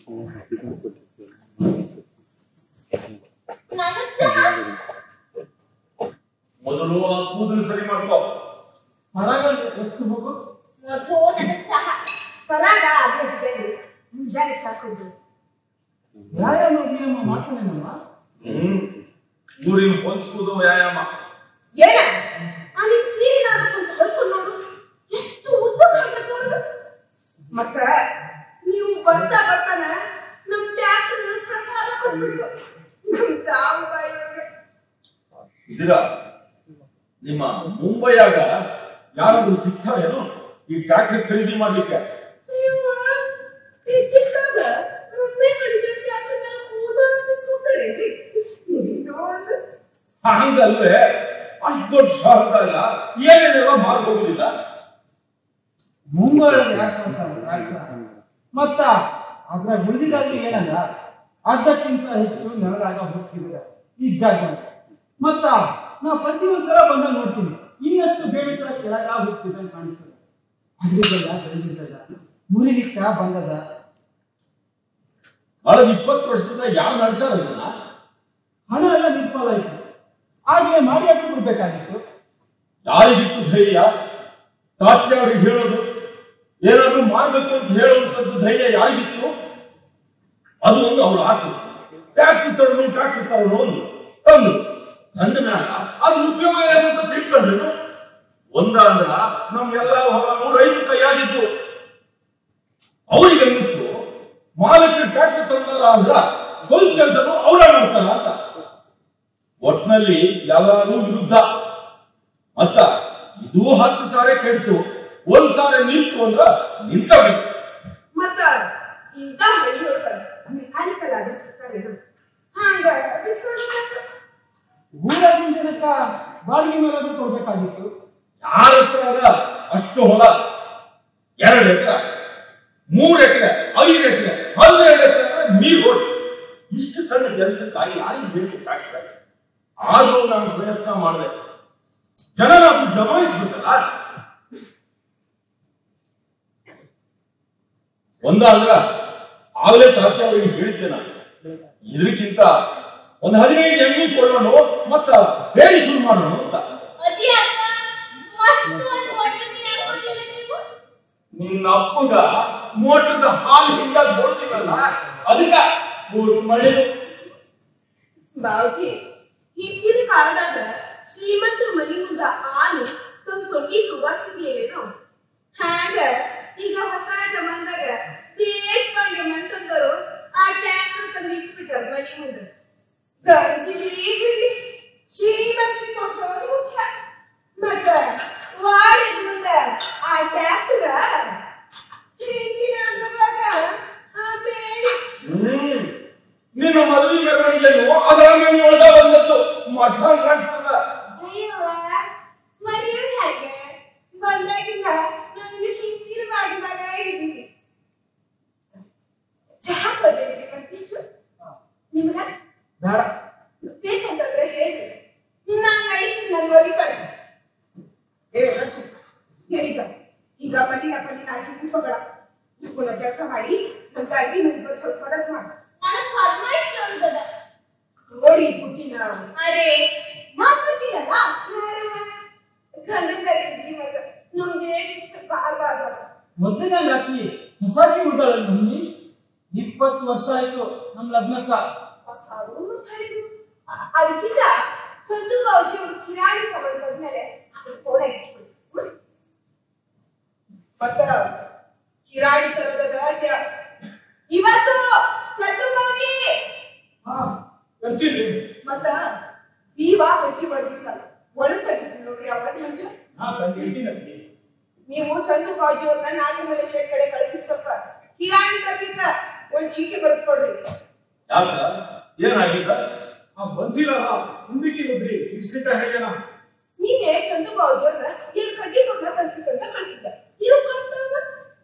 ನನಗ್ ಚಹಾ ಮೊದಲು ಆ ಕೂದಲು ಸರಿ ಮಾಡ್ಕೋ ಹೊರಗಡೆ ಎಕ್ಸ್ ಹೋಗು ಮೊದ್ಲು ನನಗ್ ಚಹಾ ಪರಾಗ ಅದೇ ಹೇಳಿ ಮುಂಜಾನೆ ಚಾಕೊಂಡು ವ್ಯಾಯಾಮ ವ್ಯಾಯಾಮ ಮಾಡ್ತಾನೆ ನಮ್ಮ ಹ್ಮ್ ಊರಿನ ಹೊಂದಿಸುವುದು ವ್ಯಾಯಾಮ ಏನ ಆ ನಿಮ್ ಸೀರಿನ ಸ್ವಲ್ಪ ಹೊಡ್ಕೊಂಡು ನೋಡು ಎಷ್ಟು ಉದ್ದಕ್ಕೆ ನೋಡು ಮತ್ತ ನೀವು ಬರ್ತಾ ಬರ್ತಾನ ನಮ್ ಟ್ಯಾಕ್ಟರ್ ಪ್ರಸಾದ ಕೊಟ್ಬಿಟ್ಟು ನಮ್ ಚಾವು ಬಾಯಿಯವ್ರಿಗೆ ಇದೀರ ನಿಮ್ಮ ಮುಂಬೈಯಾಗ ಯಾರಾದ್ರೂ ಸಿಗ್ತಾರೇನು ಈ ಟ್ರ್ಯಾಕ್ಟರ್ ಖರೀದಿ ಮಾಡ್ಲಿಕ್ಕೆ ಅಯ್ಯವ್ವ, ಇದ್ದಿದ್ದಾಗ ಒಮ್ಮೆ ಕಡಿದ್ರೆ ಟ್ಯಾಕ್ಟರ್ ಮೇಲೆ ಕೂದ ಅನ್ನಿಸ್ಕೊತಾರೇನ್ರಿ ನಿಮ್ದು ಒಂದು ಹಂಗಲ್ವೇ ಅಷ್ಟು ದೊಡ್ಡ ಶಹರದಾಗ ಏನೇನೆಲ್ಲ ಮಾರ್ಬೋಗುದಿಲ್ಲ ಮುಂಬೈ ಒಳಗೆ ಯಾಕೆ ಮಾಡ್ತಾರೆ ಟ್ರ್ಯಾಕ್ಟರ್ ಮತ್ತ ಅದ್ರ ಉಳಿದಿದ್ದಾದ್ರೂ ಏನಲ್ಲ ಅರ್ಧಕ್ಕಿಂತ ಹೆಚ್ಚು ನೆಲದಾಗ ಹೋಗ್ತಿದ್ರೆ ಈ ಜಾಗ ಮತ್ತ ನಾ ಪ್ರತಿ ಒಂದ್ಸಲ ಬಂದಾಗ ನೋಡ್ತೀನಿ ಇನ್ನಷ್ಟು ಬೇಡಿಕೆ ಕೆಳಗ ಹೋಗ್ತಿದ್ದ ಕಾಣಿಸ್ತದೆ ಹಳ್ಳಿಗೆಲ್ಲ ಬೆಳೆದಿದ್ದದ ಮುರಿಲಿಕ್ಕ ಬಂದದ ಕಳೆದ ಇಪ್ಪತ್ತು ವರ್ಷದಿಂದ ಯಾರು ನಡೆಸಾರ ಅದನ್ನ ಹಣ ಎಲ್ಲ ನಿರ್ಪಾಲ ಆಯ್ತು ಆಗ್ಲೇ ಮಾರಿ ಹಾಕಿ ಬಿಡ್ಬೇಕಾಗಿತ್ತು ಯಾರಿಗಿತ್ತು ಧೈರ್ಯ ತಾತ್ಯಾವ್ರಿಗೆ ಹೇಳೋದು ಏನಾದ್ರೂ ಮಾಡ್ಬೇಕು ಅಂತ ಹೇಳುವಂತದ್ದು ಧೈರ್ಯ ಯಾರಿಗಿತ್ತು ಅದು ಒಂದು ಅವ್ರ ಆಸೆ ಟ್ಯಾಕ್ಟ್ರಿ ತರೋನು ಟ್ಯಾಕ್ಟ್ರಿ ತರೋನು ಒಂದು ತಂದು ತಂದ ಮ್ಯಾಲ ಅದ್ರ ಉಪಯೋಗ ಏನು ಅಂತ ತಿಳ್ಕೊಂಡ್ರು ಒಂದ ಅಂದ್ರ ನಮ್ಗೆಲ್ಲ ಹೊಲನು ರೈತ ಕೈಯಾಗಿದ್ದು ಅವ್ರಿಗೆ ಅನ್ನಿಸ್ತು ಮಾಲಕ್ಕೆ ಟ್ಯಾಕ್ಟ್ರಿ ತಂದಾರ ಅಂದ್ರ ಸ್ವಲ್ಪ ಕೆಲಸನು ಅವ್ರ ಮಾಡ್ತಾರ ಅಂತ ಒಟ್ನಲ್ಲಿ ಎಲ್ಲಾರು ವಿರುದ್ಧ ಮತ್ತ ಇದು ಹತ್ತು ಸಾರೆ ಕೆಡ್ತು ಒಂದ್ ಸಾರೆ ನಿಂತು ಅಂದ್ರ ನಿಂತ ಬಿಡ್ತು ಮತ್ತ ಇಂಥ ಹಳ್ಳಿಯೊಳಗ ಮೆಕ್ಯಾನಿಕಲ್ ಆದ್ರೆ ಸಿಗ್ತಾರೇನು ಹಂಗ ಬಿಟ್ಕೊಳ್ಬೇಕು. ಊರಾಗಿನ ಜನಕ್ಕ ಬಾಡಿಗೆ ಮೇಲಾದ್ರೂ ಕೊಡ್ಬೇಕಾಗಿತ್ತು ಯಾರ ಹತ್ರ ಅದ ಅಷ್ಟು ಹೊಲ ಎರಡು ಎಕರೆ ಮೂರ್ ಎಕರೆ ಐದು ಎಕರೆ ಹನ್ನೆರಡು ಎಕರೆ ಅಂದ್ರೆ ನೀರ್ ಹೊಟ್ಟು ಇಷ್ಟು ಸಣ್ಣ ಕೆಲಸಕ್ಕಾಗಿ ಯಾರಿಗೆ ಬೇಕು ಟ್ರ್ಯಾಕ್ಟರ್ ಆದ್ರೂ ನಾನು ಪ್ರಯತ್ನ ಮಾಡಿದೆ ಜನ ನಾವು ಜಮಾಯಿಸ್ಬೇಕಲ್ಲ ಒಂದ ಅಂದ್ರ ಆಗ್ಲೇ ತಾತ್ಯ ಅವರಿಗೆ ಹೇಳಿದ್ದೆ ನಾನು ಇದಕ್ಕಿಂತ ಒಂದು ಹದಿನೈದು ಎಮ್ಮಿ ಕೊಳ್ಳೋಣ ಮತ್ತ ಬೇರೆ ಶುರು ಮಾಡೋಣ ಅಂತ ಅದೇ ಅಪ್ಪ ಮಸ್ತ್ ಒಂದ್ ವಾಟರ್ ನೀರ್ ಹಾಕೊಂಡಿಲ್ಲ ನೀವು ನಿನ್ನ ಅಪ್ಪಗ ಮೋಟರ್ದ ಹಾಲು ಹಿಂದಾಗ ಬರೋದಿಲ್ಲಲ್ಲ ಅದಕ್ಕ ಮೂರು ಮಳೆ ಬಾವುಜಿ ಹಿಂದಿನ ಕಾಲದಾಗ ಶ್ರೀಮಂತರ ಮನಿ ಮುಂದ ಆನೆ ತಮ್ಮ ಸೊಂಟಿ ತುಗಾಸ್ತಿರ್ಲಿಲ್ಲೇನು ಹ್ಯಾಂಗ ಈಗ ಹೊಸ ಜಮಾನ್ದಾಗ ದೇಶಪಾಂಡೆ ಮಂತಂದರು ಆ ಟ್ರ್ಯಾಕ್ಟರ್ ತಂದು ಇಟ್ಬಿಟ್ಟಾರ ಮನಿ ಮುಂದ ಗಂಜಿಲಿ ಬಿಡ್ಲಿ ಶ್ರೀಮಂತಿ ತೋರ್ಸೋದು ಮುಖ್ಯ ಮತ್ತ ವಾಡಿದ ಮುಂದ ಆ ಟ್ರ್ಯಾಕ್ಟರ್ ಹಿಂದಿನ ಅಂಗದಾಗ ಆ ಬೇಡಿ ಹ್ಮ್ ನಿನ್ನ ಮದುವೆ ಮೆರವಣಿಗೆಯನ್ನು ಅದರ ಮೇಲೆ ಒಳಗ ಬಂದದ್ದು ಮಠ ಕಾಣಿಸ್ತದ ಅಯ್ಯವ್ವ, ಮರೆಯೋದ್ ಹೇಗೆ? ಬಂದಾಗಿಂದ ನಮ್ಗೆ ಹಿಂದಿನ ಮಾಡಿದಾಗ ಇದ್ದೀವಿ ಚಹಾ ಕೊಡ್ರಿ ಮತ್ತಿಷ್ಟು ನಿಮ್ಗ ಬೇಡ ಬೇಕಂತಂದ್ರೆ ಹೇಳ್ರಿ ನಾನ್ ನಡೀತೀನಿ ನನ್ ಒಲಿ ಕಡೆ ಏ ರಕ್ಷ ಹೇಳಿದ ಈಗ ಮಲ್ಲಿನ ಪಲ್ಲಿನ ಹಾಕಿ ನಿಂತ್ಕೋಬೇಡ ಇವನ್ನ ಜಳಕ ಮಾಡಿ ನನ್ ಗಾಡಿ ಮೇಲೆ ಸ್ವಲ್ಪ ಮದತ್ ಮಾಡ ನನಗ್ ಪದ್ಮ ಇಷ್ಟ ಉಂಟದ ನೋಡಿ ಪುಟ್ಟಿನ ಅರೆ ಮಾತಾಡ್ತೀರಲ್ಲ ಗಂಧದ ಇದ್ದಿ ಮಗ ನಮ್ಗೆ ಶಿಸ್ತು ಬಾಳ್ ಬಾಳ್ ಬಾಳ್ ಮೊದಲನೇ ವ್ಯಾಪ್ತಿ ಹೊಸಾಗಿ ಉಳ್ದಾಳ ನಮ್ಮಿ ಇಪ್ಪತ್ತು ವರ್ಷ ಆಯ್ತು ನಮ್ ಲಗ್ನಕ್ಕ ಸಾರು ತಳಿದು ಅದಕ್ಕಿಂತ ಸಂತು ಬಾವುಜಿ ಅವರು ಕಿರಾಣಿ ಸಭೆ ಬಂದ್ಮೇಲೆ ಅದನ್ನ ಫೋನ್ ಇಟ್ಬಿಡಿ ಹ್ಮ್? ಮತ್ತ ಕಿರಾಣಿ ತರದ ಗಾದ್ಯ ಇವತ್ತು ಸಂತು ಬಾವುಜಿ ಹಾ ಬರ್ತೀನಿ ಮತ್ತ ನೀವ ಗಟ್ಟಿ ಬರ್ದಿಲ್ಲ ಒಳಗ್ ತೆಗಿತೀನಿ ನೋಡ್ರಿ ಅವರ ನಿಮಿಷ ಹಾ ತಂದಿರ್ತೀನಿ ನೀವು ಚಂದು ಬಾಜು ಅವ್ರನ್ನ ನಾಗಮಲೆ ಶೇಟ್ ಕಡೆ ಕಳಿಸಿ ಸ್ವಲ್ಪ ಕಿರಾಣಿ ತರ್ಲಿಕ್ಕ ಒಂದ್ ಚೀಟಿ ಬರೆದ್ಕೊಡ್ರಿ ಯಾಕ ಏನಾಗಿದ್ದ ಆ ಬನ್ಸಿಲಲ್ಲ ಮುಂದಕ್ಕೆ ಹೋದ್ರಿ ಇರ್ಸ್ಲಿಕ್ಕ ಹೇಳ್ಯಾನ ನೀನೆ ಚಂದು ಬಾಜು ಅವ್ರನ್ನ ಎರಡು ಕಡ್ಡಿ ಕೊಟ್ಟ ಕಳ್ಸಿಕ್ಕಂತ ಕಳ್ಸಿದ್ದ ಇರೋ ಕಳಿಸ್ತಾವ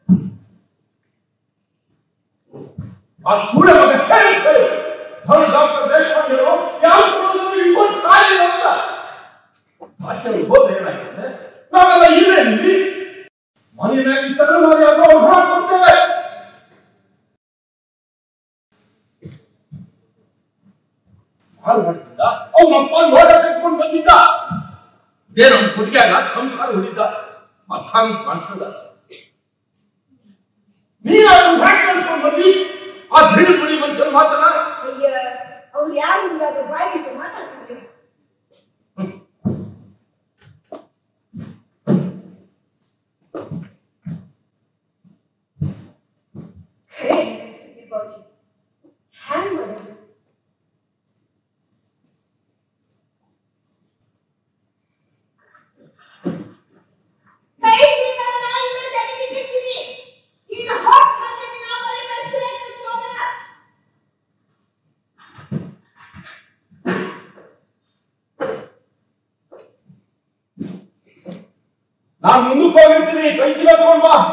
ಆ ಸೂರ್ಯ ಮಗ ಹೇಳಿ ಹೇಳಿ ಧನ ಡಾಕ್ಟರ್ ದೇಶಪಾಂಡೆ ಅವರು ಯಾವ ಇಟ್ಕೊಂಡು ಸಾಯಿಲ್ಲ ಅಂತ ಸಾಕ್ಯವ್ರು ಹೋದ್ರೆ ಏನಾಗಿದೆ ನಾವೆಲ್ಲ ಇಲ್ಲೇ ನಿಲ್ಲಿ ಮನೆ ಮ್ಯಾಗ ಇತ್ತಂದ್ರೆ ನಾವು ಯಾವ್ದೋ ಅವ್ರು ಹಾಕೊಡ್ತೇವೆ ಹಾಳು ಮಾಡ್ತಿದ್ದ ಅವನಪ್ಪ ಲೋಟ ಕಟ್ಕೊಂಡು ಬಂದಿದ್ದ ಇದೇ ನಮ್ಮ ಹುಡುಗಿಯಾಗ ಸಂಸಾರ ಹೊಡಿದ್ದ ಅರ್ಥ ಕಾಣಿಸ್ತದ ನೀನಾದ್ರೂ ಹ್ಯಾಕ್ ಕಳ್ಸ್ಕೊಂಡ್ ಬಂದಿ ಆ ಬಿಡಿ ಬಿಡಿ ಮನುಷ್ಯನ ಮಾತನ್ನ ಅಯ್ಯ ಅವ್ರು ಯಾರು ಮುಂದಾದ್ರೂ ಬಾಯ್ ಬಿಟ್ಟು ಮಾತಾಡ್ತಾರೆ ಖರೆ ಹೇಳ್ರಿ ಸುದೀಪ್ ಬಾಬುಜಿ ಹ್ಯಾಂಗ್ ಮಾಡೋದು ಕೈ ಸಿಕ್ಕ ನಾಯಿನ ತೆಗೆದಿಟ್ಟಿರ್ತೀರಿ ಇನ್ನು ಹೊಟ್ಟ ಹಸಿದ ನಾವು ಬರೀ ಕಚ್ಚೋದ ನಾನ್ ಮುಂದಕ್ಕೆ ಹೋಗಿರ್ತೀನಿ ಕೈ ಚೀಲ ತಗೊಂಡ್ ಬಾ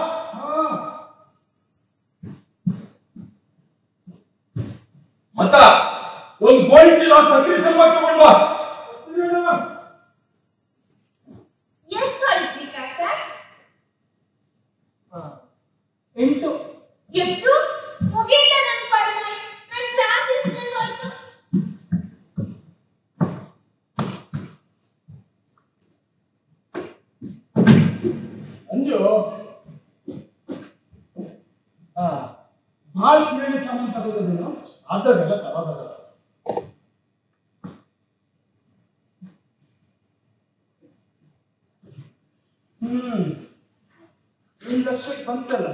ಮತ್ತ ಒಂದು ಗೋಣಿ ಚೀಲ ಸಕ್ರಿ ಸಲುವಾಗಿ ತಗೊಂಡ್ ಬಾ ಎಷ್ಟು ಆಯ್ತ್ರಿ ಕಾಕ ಎಂಟು ಎಷ್ಟು ಮುಗೀತ ನನ್ ಪರಮೇಶ್ ನನ್ ಕ್ಲಾಸ್ ಎಷ್ಟನೇ ಹೋಯ್ತು ಅಂಜು ಆ, ಭಾಳ ಕಿರಾಣಿ ಸಾಮಾನು ತಗೋದೇನು ಅದನ್ನೆಲ್ಲ ತರೋದಲ್ಲ ಹ್ಮ್ ಒಂದು ಲಕ್ಷಕ್ಕೆ ಬಂತಲ್ಲ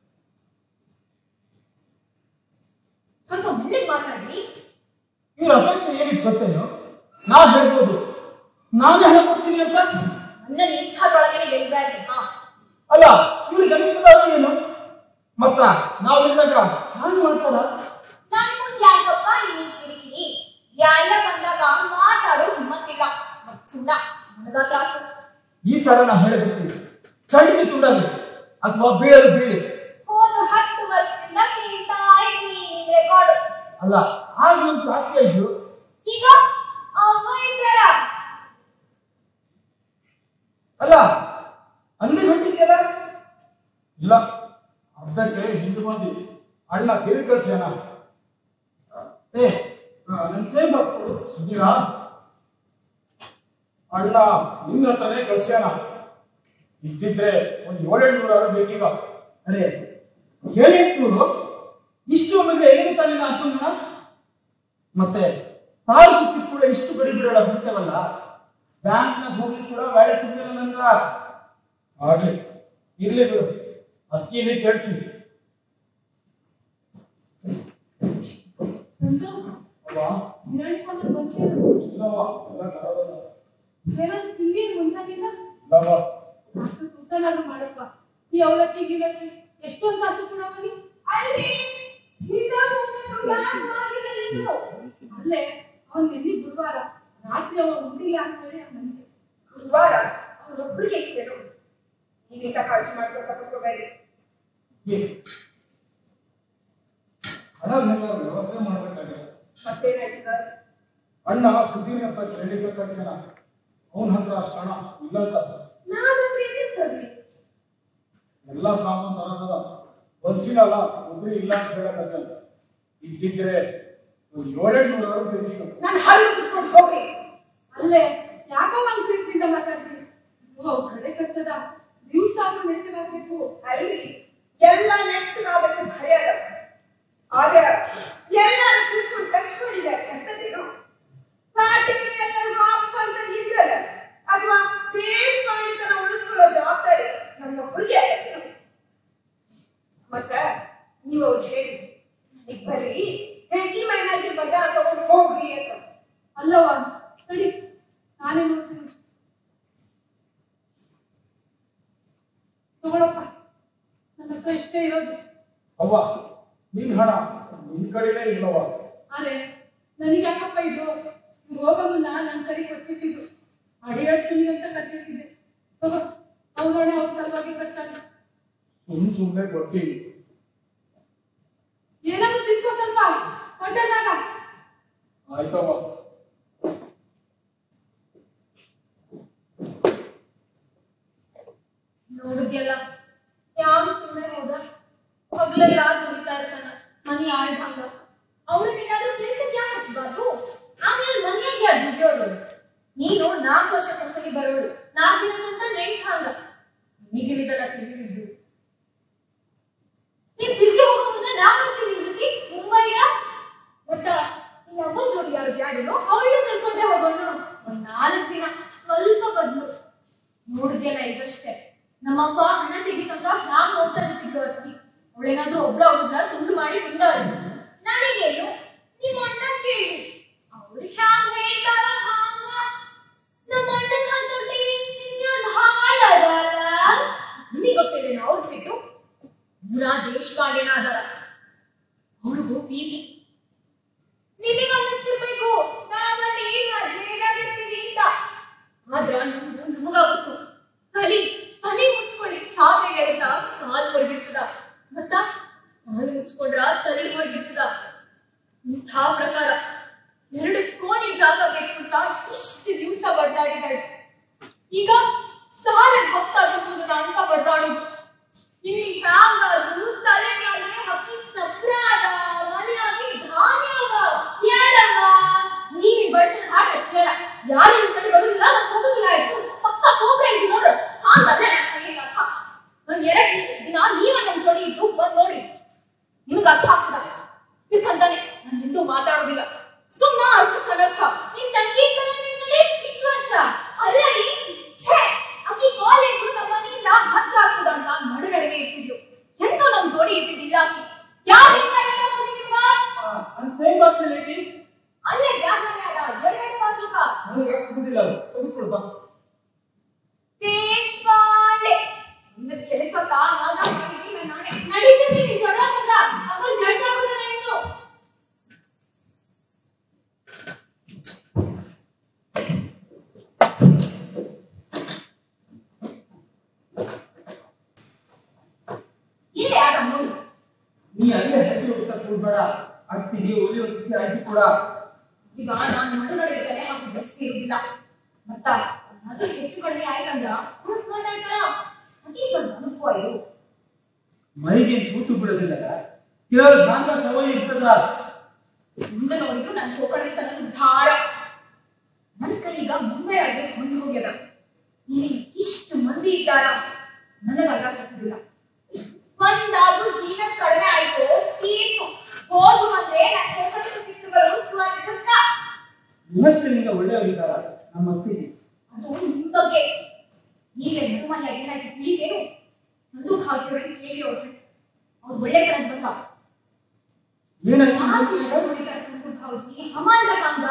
ಸ್ವಲ್ಪ ಮೆಲ್ಲಿಗೆ ಮಾತಾಡಿ ಇವ್ರ ಅಪೇಕ್ಷೆ ಏನಿತ್ತು ಗೊತ್ತೇನು ನಾ ಹೇಳ್ಬೋದು ನಾನೇ ಹಣ ಕೊಡ್ತೀನಿ ಅಂತ ನನ್ನ ಇಂಥದ್ರೊಳಗನೆ ಗೆಲ್ಬೇಡ್ರಿ ಹಾ ಅಲ್ಲ ಇವ್ರಿಗೆ ಅನಿಸ್ತದ ಏನು ಮತ್ತ ನಾವಿಲ್ದಾಗ ಹಾಗೆ ಮಾಡ್ತಾರ ನನ್ ಮುಂದೆ ಯಾಕಪ್ಪ ನೀನು ಕಿರಿಕಿರಿ ಎಲ್ಲ ಬಂದಾಗ ಮಾತಾಡೋ ಹಿಮ್ಮತ್ತಿಲ್ಲ ಮತ್ ಸುಣ್ಣ ನನಗ ತ್ರಾಸು ಈ ಸಲ ನಾ ಹೇಳಿಬಿಡ್ತೀನಿ ಚಂಡಿಗೆ ತುಂಡಾಗಿ ಅಥವಾ ಬೀಳಲು ಬೀಳಿ ಹೋದ ಹತ್ತು ವರ್ಷದಿಂದ ಕೇಳ್ತಾ ಇದ್ದೀನಿ ನಿಮ್ ರೆಕಾರ್ಡ್ ಅಲ್ಲ ಆಗ ಒಂದು ಪ್ರಾರ್ಥನೆ ಇದ್ದು ಈಗ ಅವ್ವ ಇದ್ದಾರ ಅಲ್ಲ ಅಂಗಡಿ ಹೊಂಟಿದ್ಯಲ್ಲ ಇಲ್ಲ ಅರ್ಧಕ್ಕೆ ಹಿಂದೆ ಬಂದಿ ಅಣ್ಣ ತಿರುಗಿ ಕಳ್ಸ್ಯಾನ ಏ ನನ್ ಸೇಮ್ ಬಾಕ್ಸ್ ಕೊಡು. ಸುಧೀರ ಅಣ್ಣ ನಿನ್ನ ಹತ್ರನೇ ಕಳ್ಸ್ಯಾನ ಇದ್ದಿದ್ರೆ ಒಂದ್ ಏಳೆಂಟುನೂರು ಬೇಕೀಗ ಅರೆ ಏಳೆಂಟುನೂರು ಇಷ್ಟು ಒಮ್ಮೆಗೆ ಎಲ್ಲಿಗೆ ತಾನಿಲ್ಲ ಅಷ್ಟೊಂದು ಹಣ ಮತ್ತೆ ತಾರು ಸುತ್ತಿ ಕೂಡ ಇಷ್ಟು ಗಡಿ ಬಿಡೋಣ ಬಿಡ್ತೇವಲ್ಲ ಬ್ಯಾಂಕ್ನಾಗ ಹೋಗ್ಲಿಕ್ಕೆ ಕೂಡ ವ್ಯಾಳೆ ಸಿಗಲಿಲ್ಲ ನನ್ಗ ಆಗ್ಲಿ ಇರ್ಲಿ ಬಿಡು ಅದಕ್ಕೆ ಕೇಳ್ತೀನಿ ನಂದು ಅಲ್ವಾ ಕಿರಾಣಿ ಸಾಮಾನು ಬಂತೇನು ಇಲ್ಲವ್ವ, ಎಲ್ಲ ತರೋದಲ್ಲ. ಏನಾದ್ರು ತಿಂಡಿ ಮುಂಜಾನಿಲ್ಲ ಇಲ್ಲವ್ವ, ಅಷ್ಟು ಊಟನಾದ್ರು ಮಾಡಪ್ಪ ಈ ಅವಲಕ್ಕಿ ಗಿಲಕ್ಕಿ ಎಷ್ಟೊಂದು ಕಾಸು ಕೊಡವನಿ ಅಲ್ರಿ ಈಗ ಸುಮ್ಮನೆ ಆಗಿಲ್ಲ ನೀನು ಅಲ್ಲೇ ಅವನ್ ನಿನ್ನೆ ಗುರುವಾರ ರಾತ್ರಿ ಅವ ಉಂಡಿಲ್ಲ ಅಂತ ಹೇಳಿ ನನಗೆ ಗುರುವಾರ ಅವನೊಬ್ಬರಿಗೆ ಇತ್ತೇನು ಈಗಿಂತ ಕಾಳಜಿ ಮಾಡ್ಕೊತ ಕೂತ್ಕೋಬೇಡಿ ಏ, ಹಣ ಎಲ್ಲ ವ್ಯವಸ್ಥೆ ಮಾಡ್ಬೇಕಾಗಿದೆ ಮತ್ತೇನಾಯ್ತು ಸರ್ ಅಣ್ಣ ಸುಧೀರ್ ಅಂತ ಕ್ರೆಡಿಟ್ ಕಳ್ಸ್ಯಾನ ಅವನ ಹತ್ರ ಅಷ್ಟು ಹಣ ಇಲ್ಲ ಅಂತ ನಾನಂದ್ರೆ ಏನಿರ್ತದ್ರಿ ಎಲ್ಲ ಸಾಮಾನು ತರೋದದ ಒಂದ್ಸಿನಲ್ಲ ಒಬ್ರು ಇಲ್ಲ ಅಂತ ಹೇಳಕತ್ತ ಇದ್ದಿದ್ರೆ ಒಂದ್ ಏಳೆಂಟು ನೂರು ಬೇಕೀಗ ನಾನು ಹಲ್ಲು ಉಗಿಸ್ಕೊಂಡು ಹೋಗಿ ಅಲ್ಲೇ ಯಾಕೋ ಮನ್ಸು ಸಿಟ್ಟಿಂದ ಮಾತಾಡ್ತೀನಿ ಓ ಕಡೆ ಕಚ್ಚದ ದಿವ್ಸ ಆದ್ರೂ ನೆಟ್ಟಿಗಾಗ್ಬೇಕು ಅಲ್ರಿ ಎಲ್ಲ ನೆಟ್ಟಗಾಗಬೇಕು ಖರೆ ಅದ ಆದ್ರೆ ಎಲ್ಲರೂ ಕೂತ್ಕೊಂಡು ಟಚ್ ಮಾಡಿದ ಕೆಟ್ಟದೇನು ಪಾರ್ಟಿಗೆ ಎಲ್ಲರೂ ಅಪ್ಪ ಅಂತ ಇದ್ರಲ್ಲ ಅಥವಾ ದೇಶ ಮಾಡಿದನ ಉಳಿಸ್ಕೊಳ್ಳೋ ಜವಾಬ್ದಾರಿ ನನ್ನೊಬ್ಬರಿಗೆ ಆಗತ್ತೇನು ಮತ್ತ ನೀವು ಅವ್ರು ಹೇಳಿ ಈಗ ಬರ್ರಿ ಹೆಂಡತಿ ಮೈನಾಗಿ ಬಜಾರ ತಗೊಂಡು ಹೋಗ್ರಿ ಅಂತ ಅಲ್ಲವ ತಡಿ ನಾನೇ ನೋಡ್ತೀನಿ ತಗೊಳಪ್ಪ ನನ್ನ ಹತ್ರ ಇಷ್ಟೇ ಇರೋದು ಅವ್ವ ನಿನ್ ಹಣ ನಿನ್ ಕಡೆನೇ ಇಲ್ಲವ್ವ ಆದ್ರೆ ನನಗೆ ಯಾಕಪ್ಪ ಇದು ಇವ್ರು ಹೋಗೋ ಮುನ್ನ ನನ್ನ ಕಡೆ ಕೊಟ್ಬಿಟ್ಟಿದ್ದು ಅಡಿಗೆ ಚಿನ್ನಿ ಅಂತ ಕಟ್ಟಿರ್ತಿದ್ದೆ ತಗೋ ಅವ್ರ ಅವ್ರ ಸಲುವಾಗಿ ಖರ್ಚಾಗ ಸುಮ್ ಸುಮ್ನೆ ಕೊಟ್ಟಿ ಏನಾದ್ರು ತಿನ್ಕೋ ಸ್ವಲ್ಪ ಹೋಟೆಲ್ನಾಗ ಆಯ್ತವ್ವ ನೋಡಿದ್ಯಲ್ಲ ಯಾವ ಸುಮ್ಮನೆ ಹೋದ ಹಗ್ಲೆಲ್ಲ ದುಡಿತಾ ಇರ್ತಾನ ಮನಿ ಆಳ್ಭಂಗ ಅವ್ರನ್ನೇನಾದ್ರೂ ಕೆಲ್ಸಕ್ಕೆ ಯಾಕೆ ಹಚ್ಚಬಾರ್ದು ಆಮೇಲೆ ದುಡಿಯೋದು ನೀನು ನಾಲ್ಕು ವರ್ಷಕ್ಕೆ ಒಂದ್ಸಲಿ ಬರೋಳು ನಾಲ್ಕು ದಿನದಂತ ನೆಂಟ್ ಹಾಂಗ ನಿಗಿಲಿದಲ್ಲ ತಿಳಿದಿದ್ದು ನೀನ್ ತಿರ್ಗಿ ಹೋಗೋ ಮುಂದೆ ನಾ ಬರ್ತೀನಿ ನಿನ್ ಜೊತೆ ಮುಂಬೈಗ ಒಟ್ಟ ನಿನ್ನ ಅಮ್ಮನ್ ಜೋಡಿ ಯಾರು ಬ್ಯಾಡೇನೋ ಅವಳನ್ನ ಕರ್ಕೊಂಡೆ ಹೋಗೋಣ ಒಂದ್ ನಾಲ್ಕು ದಿನ ಸ್ವಲ್ಪ ಬದ್ಲು ನೋಡಿದ್ಯಲ್ಲ ಇದಷ್ಟೇ ನಮ್ಮಪ್ಪ ಹಣ ತೆಗಿತಂತ ಹ್ಯಾಂಗ್ ನೋಡ್ತಾ ನಿಂತಿದ್ದು ಅತ್ತಿ ಅವಳೇನಾದ್ರೂ ಒಬ್ಳ ಹುಡುಗ್ರ ತುಂಡು ಮಾಡಿ ತಿಂದವ್ರೆ ನನಗೇನು ನಿಮ್ಮ ಅಣ್ಣ ಕೇಳಿ ಅವ್ರು ಹ್ಯಾಂಗ ಹೇಳ್ತಾರೋ ಹಾಂಗ ನಮ್ಮ ಅಣ್ಣನ ಹಾತೊಟ್ಟಿಗೆ ನಿನ್ಯಾರ್ ಭಾಳ ಅದಲ್ಲ ನಿಮಗೆ ಗೊತ್ತಿಲ್ಲ ಅವ್ರು ಸಿಟ್ಟು ಪೂರ ದೇಶಪಾಂಡೆನ ಅದಾರ ಅವ್ರಿಗೂ ಬಿಪಿ ನಿಮಗೆ ಅನ್ನಿಸ್ತಿರ್ಬೇಕು ನಾವಲ್ಲಿ ಮಜೇದಾಗಿರ್ತೀವಿ ಅಂತ ಆದ್ರ ನಮ್ದು ನಮಗಾಗುತ್ತು ತಲಿ ತಲೆ ಮುಚ್ಕೊಳ್ಳಿ ಚಾಪೆ ಎಳೆದ ಕಾಲು ಹೊರಗಿರ್ತದ ಮತ್ತ ಕಾಲು ಮುಚ್ಕೊಂಡ್ರ ತಲೆ ಹೊರಗಿರ್ತದ ಇಂಥ ಪ್ರಕಾರ ಎರಡು ಕೋಣಿ ಜಾಗ ಬೇಕು ಅಂತ ಇಷ್ಟು ದಿವಸ ಬಡ್ದಾಡಿದಾಯ್ತು ಈಗ ಸಾಲ ಹೊತ್ತಾಗಬಹುದು ಅಂತ ಬಡ್ದಾಡುದು ಇಲ್ಲಿ ಹ್ಯಾಂಗಾದ್ರು ತಲೆ ಮೇಲೆ ಹಕ್ಕಿ ಚಪ್ರ ಅದ ಮನೆಯಾಗಿ ಧಾನ್ಯ ಅದ ಯಾಡಮ್ಮ ನೀನ್ ಬಣ್ಣ ಹಾಡ್ ಹಚ್ಬೇಡ ಯಾರು ನಿನ್ ಕಡೆ ಬರೋದಿಲ್ಲ ನಾನು ಹೋಗೋದಿಲ್ಲ ಆಯ್ತು ಪಕ್ಕ ಕೋಬ್ರ ಇದ್ದು ನೋಡು ಹಾಗಲ್ಲ ನನ್ನ ಕೈಯಲ್ಲಿ ಅರ್ಥ ಒಂದ್ ಎರಡ್ ದಿನ ನೀವ ನಮ್ ಜೋಡಿ ಇದ್ದು ಬಂದ್ ನೋಡ್ರಿ ನಿಮಗ್ ಅರ್ಥ ಆಗ್ತದ ಇದಕ್ಕಂತಾನೆ ನಾನು ಹಿಂದೂ ಮಾತಾಡೋದಿಲ್ಲ ಸುಮ್ಮ ಅರ್ಥ ಅನರ್ಥ ನಿನ್ ತಂಗಿ ಕಲ್ಲ ನಿನ್ ಕಡೆ ಇಷ್ಟು ವರ್ಷ ಅಲ್ಲ ರೀ ಛೇ ಅಕ್ಕಿ ಕಾಲೇಜು ನಮ್ಮ ಮನೆಯಿಂದ ಹತ್ರ ಆಗ್ತದ ಅಂತ ನಡು ನಡುವೆ ಇರ್ತಿದ್ಲು ಎಂತೂ ನಮ್ ಜೋಡಿ ಇರ್ತಿದ್ದಿಲ್ಲ ಅಕ್ಕಿ ಯಾರು ಹೇಳ್ತಾರಿಲ್ಲ ಸುದ್ದಿ ನಿಮ್ಗ ನನ್ನ ಸೇಮ್ ಪರ್ಸನಾಲಿಟಿ ಅಲ್ಲೇ ಬ್ಯಾಗ್ ಮನೆ ಅದ ಎರಡೆರಡು ಬಾಜುಕ ನನಗೆ ಸಿಗುದಿಲ್ಲ ಅದು ತೆಗೆದುಕೊಡು ಬಾ ದೇಶಪಾಂಡೆ ಒಂದು ಕೆಲಸಕ್ಕ ಆಗ ಮಾಡಿದೀನಿ ನನ್ನ ನಾಣೆ ನಡೀತದೆ ನಿನ್ ಜಗಳ ಮಗ ಅಪ್ಪ ಜಡ್ ಆಗೋದಿಲ್ಲ ಇನ್ನು ಇಲ್ಲೇ ಆಗ ನೋಡಿ ನೀ ಅಲ್ಲೇ ಹತ್ತಿ ಹೋಗ್ತಾ ಕೂಡ್ಬೇಡ ಅತ್ತಿಗೆ ಒಲಿ ಹೊತ್ತಿಸಿ ಅಡ್ಡಿ ಕೂಡ ಈಗ ನಾನು ನಡು ನಡುವೆ ತಲೆ ಹಾಕಿ ಬಸ್ ಇರುದಿಲ್ಲ ಮತ್ತ ಅದು ಹೆಚ್ಚು ಕಡಿಮೆ ಆಯ್ತಂದ್ರ ಹುಡುಕ್ ಮಾತಾಡ್ತಾರ ಅತಿ ಸ್ವಲ್ಪ ಅನುಭವ ಇದು ಮೈಗೆ ಕೂತು ಬಿಡೋದಿಲ್ಲ ಕೆಲವರು ಗಾಂಧ ಸವಯ ಇರ್ತದ ಮುಂದೆ ನೋಡಿದ್ರು ನನ್ ಕೋಕಣಿಸ್ತಾನ ಧಾರ ನನ್ ಕೈಗ ಮುಂಬೈ ಅಡ್ಗೆ ಹೊಂದು ಹೋಗ್ಯದ ಇಲ್ಲಿ ಇಷ್ಟು ಮಂದಿ ಇದ್ದಾರ ನನಗ ಅಂದಾಜ್ ಆಗ್ತಿಲ್ಲ ಒಂದಾದ್ರೂ ಜೀನಸ್ ಕಡಿಮೆ ಆಯ್ತು ತೀರ್ತು ಹೋಗು ಅಂದ್ರೆ ನನ್ ಕೋಕಣಿಸ್ತಿತ್ತು ಬರೋ ಸ್ವರ್ಗಕ್ಕ ಮನಸ್ಸಿನಿಂದ ಒಳ್ಳೆಯವರಿದ್ದಾರ ನಮ್ಮ ಅತ್ತಿಗೆ ಅದು ನಿಮ್ ಬಗ್ಗೆ ಈಗಲೇ ಮನೆಯಾಗ ಏನಾಯ್ತು ತಿಳಿದೇನು ಸಂದು ಭಾಜಿಯವ್ರಿಗೆ ಕೇಳಿ ಅವ್ರು ಅವ್ರು ಒಳ್ಳೆ ಕಡೆ ಬಂದ ಏನಾಯ್ತು ಯಾಕೆ ಇಷ್ಟ ಹೊಡಿತಾರೆ ಚಂದು ಭಾವಜಿ ಅಮಾನ್ಯ ಕಾಂಗ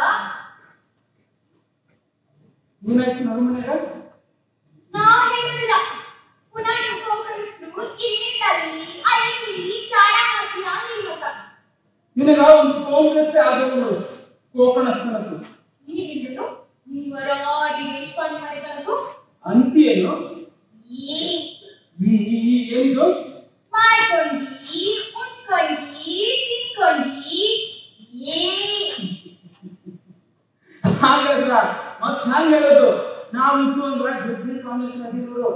ಏನಾಯ್ತು ನನ್ನ ಮನೆಯಾಗ ನಾ ಹೇಳೋದಿಲ್ಲ ಪುನಃ ನೀವು ಪ್ರೋಕರಿಸಿದ್ರು ಇಲ್ಲಿ ತಲ್ಲಿ ಅಲ್ಲಿ ಚಾಡ ಮಾಡ್ತೀರಾ ನೀವು ಅಂತ ನಿನಗ ಒಂದು ಕಾಂಪ್ಲೆಕ್ಸ್ ಆಗೋದು ನೋಡು ಕೋಕಣಸ್ಥನದ್ದು ಈಗಿಂದನು ನೀವರಾಡಿ ದೇಶಪಾಂಡೆ ಮನೆ ತನಕ ಅಂತಿ ಏನು ಈ ಈ ಈ- ಈ ಏನಿದು ಮಾಡ್ಕೊಂಡಿ ಉಣ್ಕೊಂಡಿ ತಿನ್ಕೊಂಡಿ ಏ ಹಾಗಲ್ಲ ಮತ್ ಹ್ಯಾಂಗ ಹೇಳೋದು ನಾವು ಇಟ್ಟು ಒಂದು ಡಿಗ್ರಿ ಕಾಂಬಿನೇಷನ್ ಆಗಿದ್ರು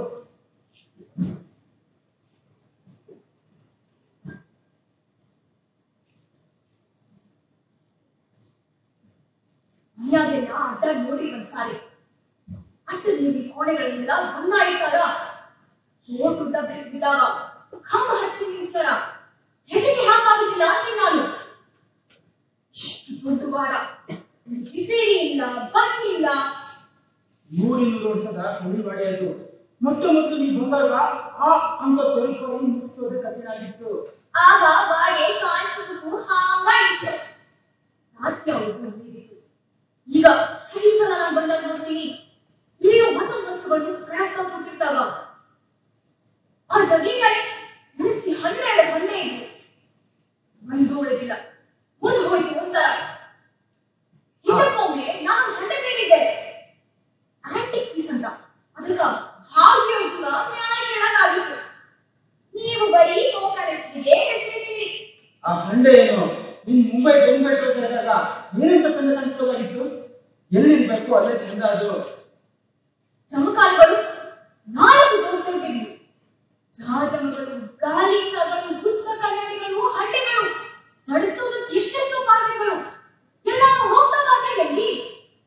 ಮನೆಯಾಗೆಲ್ಲ ಅಡ್ಡ ನೋಡಿ ಒಂದ್ಸಾರಿ ಅಡ್ಡ ನೀರಿ ಕೋಣೆಗಳಿಂದ ಬಣ್ಣ ಇಟ್ಟಾರ ಜೋರ್ ಗುಡ್ಡ ಬಿದ್ದಾಗ ಕಂಬ ಹಚ್ಚಿ ನಿಲ್ಸ್ತಾರ ಹೆದರಿಕೆ ಹಾಗಾಗುದಿಲ್ಲ ಅಂತೀನಿ ನಾನು ಇಷ್ಟು ದೊಡ್ಡ ವಾಡ ರಿಪೇರಿ ಇಲ್ಲ ಬಣ್ಣಿಲ್ಲ ನೂರಿನ್ನೂರು ವರ್ಷದ ಕುಡಿಬಾಡಿ ಅದು ಮೊಟ್ಟ ಮೊದಲು ನೀವು ಬಂದಾಗ ಆ ಅಂತ ತೊಳ್ಕೊಂಡು ಮುಚ್ಚೋದೇ ಕಠಿಣ ಆಗಿತ್ತು ಆಗ ವಾಡೆ ಕಾಣಿಸೋದಕ್ಕೂ ಹಾಂಗ ಇತ್ತು ರಾತ್ರಿ ಅವ್ರಿಗೂ ನೀರಿತ್ತು ಈಗ ಈ ಸಲ ನಾನು ಬಂದಾಗ ನೋಡ್ತೀನಿ ಏನೋ ಒಂದೊಂದು ವಸ್ತುಗಳು ಕ್ರ್ಯಾಕ್ ಆಗಿ ಹೋಗ್ತಿರ್ತಾವ ಆ ಜಗಿ ಮೇಲೆ ನಡೆಸಿ ಹನ್ನೆರಡು ಹಣ್ಣೆ ಇದ್ವು ಒಂದು ಉಳಿದಿಲ್ಲ ಮುಂದೆ ಹೋಯ್ತು ಒಂಥರ ಹಿಂದಕ್ಕೊಮ್ಮೆ ನಾನು ಹಣ್ಣೆ ಬೇಡಿದ್ದೆ ಆಂಟಿಕ್ ಪೀಸ್ ಅಂತ ಅದಕ್ಕ ಹಾಜಿ ಹೋಯ್ತದ ಮ್ಯಾಲ ಕೆಳಗಾಗಿತ್ತು ನೀವು ಬರೀ ಕೋಕಡಿಸ್ತಿಗೆ ಹೆಸರಿಟ್ಟಿರಿ ಆ ಹಂಡೆ ಏನು ನೀನ್ ಮುಂಬೈ ಬೊಂಬೈ ಹೋದಾಗ ಏನಂತ ತಂದೆ ಕಾಣಿಸ್ಬೋದಾಗಿತ್ತು ಎಲ್ಲಿರ್ಬೇಕು ಅಲ್ಲೇ ಚಂದ ಅದು ಜಮಕಾಲಿಗಳು ನಾಲ್ಕು ದೊಡ್ಡವಿದ್ವು ಜಹಾಜಗಳು ಗಾಲಿ ಚಾಗಳು ಬುದ್ಧ ಕನ್ನಡಿಗಳು ಹಳ್ಳಿಗಳು ನಡೆಸೋದಕ್ಕೆ ಎಷ್ಟೆಷ್ಟು ಪಾತ್ರೆಗಳು ಎಲ್ಲಾನು ಹೋಗ್ಬೇಕಾದ್ರೆ ಎಲ್ಲಿ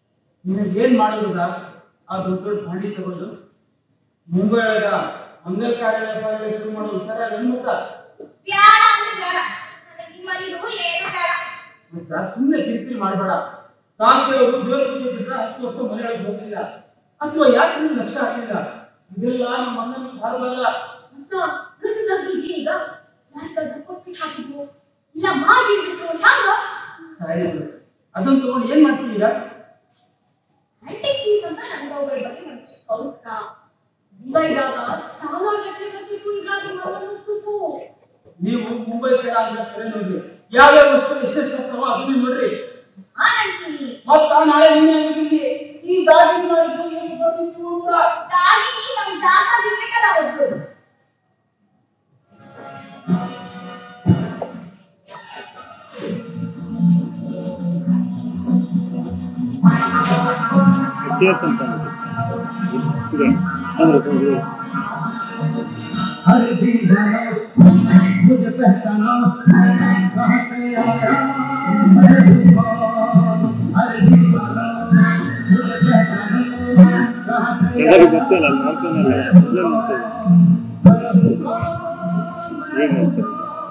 ನಿನಗೆ ಏನ್ ಮಾಡೋದ ಆ ದೊಡ್ಡ ದೊಡ್ಡ ಭಾಂಡಿ ತಗೊಂಡು ಮುಂಬೈ ಒಳಗ ಮಂಗಲ್ ಕಾರ್ಯಾಲಯ ಕಾರ್ಯಾಲಯ ಶುರು ಮಾಡೋ ವಿಚಾರ ಅನ್ಮುಖ ಬ್ಯಾಡ ಅಂದ್ರೆ ಬೇಡ ನನಗೆ ನಿಮ್ಮ ಮನೆಗೂ ಏನು ಬೇಡ ಮತ್ತ ಸುಮ್ಮನೆ ಕಿರಿಕಿರಿ ಮಾಡಬೇಡ ತಾಂತೆಯವರು ದೇವ್ರ ಪೂಜೆ ಬಿಟ್ರೆ ಹತ್ತು ವರ್ಷ ಮನೆಯೊಳಗೆ ಹೋಗ್ಲಿಲ್ಲ ಅಥವಾ ಯಾಕೆ ನೀವು ಲಕ್ಷ ಹಾಕಿಲ್ಲ ಇದೆಲ್ಲ ನಮ್ಮ ಅಣ್ಣನ ಭಾರವಾದ ಅಂತ ಮೃತದವರಿಗೆ ಈಗ ಯಾರಿಗಾದ್ರೂ ಕೊಟ್ಬಿಟ್ಟು ಹಾಕಿದ್ರು ಇಲ್ಲ ಮಾಡಿ ಬಿಟ್ರು ಹ್ಯಾಂಗ ಸಾಯಿಗಳು ಅದನ್ನ ತಗೊಂಡು ಏನ್ ಮಾಡ್ತೀಯ ಈಗ ಆಂಟಿಕ್ ಪೀಸ್ ಅಂತ ನಂಗೆ ಅವುಗಳ ಬಗ್ಗೆ ಒಂದಿಷ್ಟು ಕೌತುಕ ಮುಂಬೈದಾಗ ಸಾವಿರಾರು ಗಟ್ಟಲೆ ಬರ್ತಿತ್ತು ಈಗ ನಿಮ್ಮ ಅನ್ನಿಸ್ಬೇಕು ನೀವು ಮುಂಬೈ ಬೇಡ ಅಂತ ಕರೆ ನೋಡ್ರಿ ಯಾವ್ಯಾವ ವಸ್ತು ಎಷ್ಟೆಷ್ಟು ಬರ್ತಾವ ಅದನ್ನ ನೋಡ್ರಿ ನಾನಂತೀನಿ ಮತ್ತ ನಾಳೆ ನೀನೇ ಅಂದ್ರಿ ಈ ದಾಗಿ ಮಾಡಿದ್ದು ಎಷ್ಟು ಬರ್ತಿತ್ತು ಅಂತ ದಾಗಿನಿ ನಮ್ ಜಾಗ ಬಿಡ್ಬೇಕಲ್ಲ ಒಂದು ಸೇರ್ತಂತ ಇದೆ ಅಂದ್ರೆ ಹೋಗಿ हर भी जानो मुझे पहचानो कहाँ से आया मैं भगवान। हर भी जानो मुझे पहचानो कहाँ से ಎಲ್ಲರಿಗೂ ಗೊತ್ತಿಲ್ಲ ಅಲ್ಲಿ ನೋಡ್ತಾನಲ್ಲ ಮೊದಲೇ ನೋಡ್ತೇವೆ ಏನು ನೋಡ್ತೇವೆ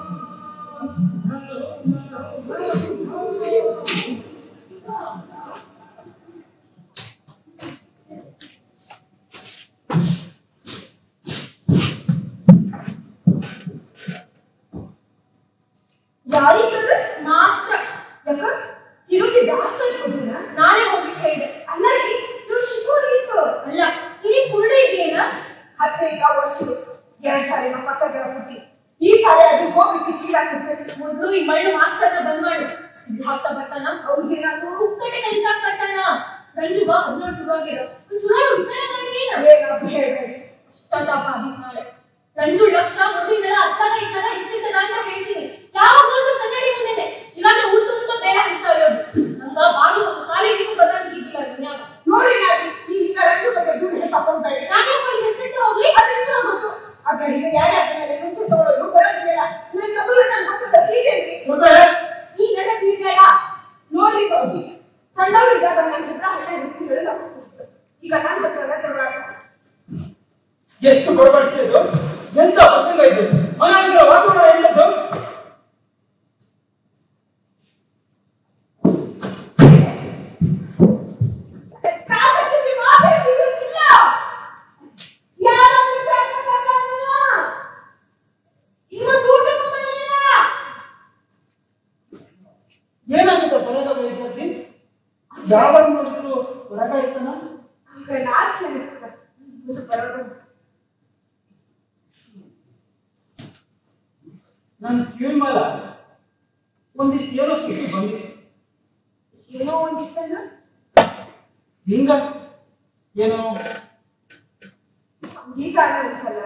ಯಾರಿಗದು ಮಾಸ್ತ್ರ ಯಾಕ ತಿರುಗಿ ಬ್ಯಾಸ್ರ ಇಟ್ಕೊತೀನ ನಾನೇ ಹೋಗ್ಲಿಕ್ಕೆ ಹೇಳಿದೆ ಅಲ್ಲರಿ ನೀವು ಶಿಕೋರಿ ಇತ್ತು ಅಲ್ಲ ನಿನಗೆ ಪುರುಡ ಇದೆಯೇನ ಹತ್ತೈಕ ವರ್ಷ ಎರಡ್ ಸಾರಿ ನಮ್ಮ ಪಸಗ ಹುಟ್ಟಿ ಈ ಸಾರಿ ಅದು ಹೋಗಿ ಕಿಟ್ಟಿಲ್ಲ ಕೊಟ್ಬಿಟ್ಟು ಮೊದ್ಲು ಈ ಮಳ್ಳು ಮಾಸ್ತರ್ನ ಬಂದ್ ಮಾಡು ಸಿದ್ಧಾರ್ಥ ಬರ್ತಾನ ಅವ್ರಿಗೇನಾದ್ರು ಕುಕ್ಕಟೆ ಕಲಿಸಾಕ್ ಬರ್ತಾನ ರಂಜುಗ ಹದಿನೇಳು ಶುರುವಾಗಿರೋ ಶುರುವಾಗಿ ವಿಚಾರ ಮಾಡಿ ಏನು ಏನಪ್ಪ ಹೇಳ್ಬೇಡಿ ಚತಾಪ ಅದಕ್ಕೆ ನಾಳೆ ರಂಜು ಲಕ್ಷ ಮುಂದಿನ ಅತ್ತಾಗ ಇತ್ತಾಗ ಹೆಚ್ಚಿರ್ತದ ಅಂತ ಹೇಳ್ತೀನಿ ಯಾವಾಗ ನೋಡಿದ್ರು ಕನ್ನಡಿ ಬಂದಿದೆ ಇಲ್ಲಾಂದ್ರೆ ಊರ್ ತುಂಬ ಬೇರೆ ಹಚ್ತಾ ಇರೋದು ನಂಗ ಬಾಳು ಕಾಲಿಗೆ ಬದಂಗಿದ್ದಿಲ್ಲ ಮನ್ಯಾಗ ನೋಡಿ ನಾಗಿ ನೀವು ಈಗ ರಜೆ ಬಗ್ಗೆ ದೂರ ಹೇಳ್ಕೊಂಡ್ಬೇಡಿ ನಾನೇ ಮಾಡಿ ಹೆಸರಿಟ್ಟು ಹೋಗ್ಲಿ ಅದು ನಿಮ್ಗೆ ಗೊತ್ತು ಆದ್ರೆ ಈಗ ಯಾರ್ಯಾರ ಮೇಲೆ ಮುಂಚೆ ತಗೊಳ್ಳೋದು ಬರೋದಿಲ್ಲ ನನ್ನ ಮಗಳು ನನ್ನ ಗೊತ್ತದ ಹೀಗೇನ್ರಿ ಮತ್ತೆ ಈ ನಡೆ ಬೀಳ್ಬೇಡ ನೋಡ್ರಿ ಬಾಜಿ ಸಣ್ಣವರಿದ್ದಾಗ ನನ್ನ ಹತ್ರ ಹಠ ಹಿಡ್ಕೊಂಡು ಹೇಳಿದ ಈಗ ನನ್ನ ಹತ್ರ ಜಗಳ ಆಡ್ತಾರೆ. ಎಷ್ಟು ಬಡಬಡಿಸಿದ್ದು ಎಂತ ಪ್ರಸಂಗ ಇದು ಮನೆಯೊಳಗೆ ವಾತಾವರಣ ಎಂತದ್ದು ಸಾಕಷ್ಟು ಮಾತಾಡ್ತಿರೋದಿಲ್ಲ. ಯಾರನ್ನು ಸಾಕಕ್ಕಾಗಲ್ಲ? ಇವತ್ತು ಊಟಕ್ಕೂ ಬಂದಿಲ್ಲ. ಏನಾಗುತ್ತೆ ಬರಗ ವಯಸ್ಸಲ್ಲಿ ಯಾವಾಗ ನೋಡಿದ್ರು ಹೊರಗ ಇರ್ತಾನ ಈಗ ನಾಚಿಕೆ ಅನಿಸ್ತದೆ. ಮುಂದೆ ಬರೋದು. ನನ್ ಕಿವಿ ಮೇಲ ಒಂದಿಷ್ಟು ಏನೋ ಸುದ್ದಿ ಬಂದಿತ್ತು ಏನೋ ಒಂದಿಷ್ಟನ್ನ ಹಿಂಗ ಏನೋ ಈಗ ಅನ್ನೋದಕ್ಕಲ್ಲ.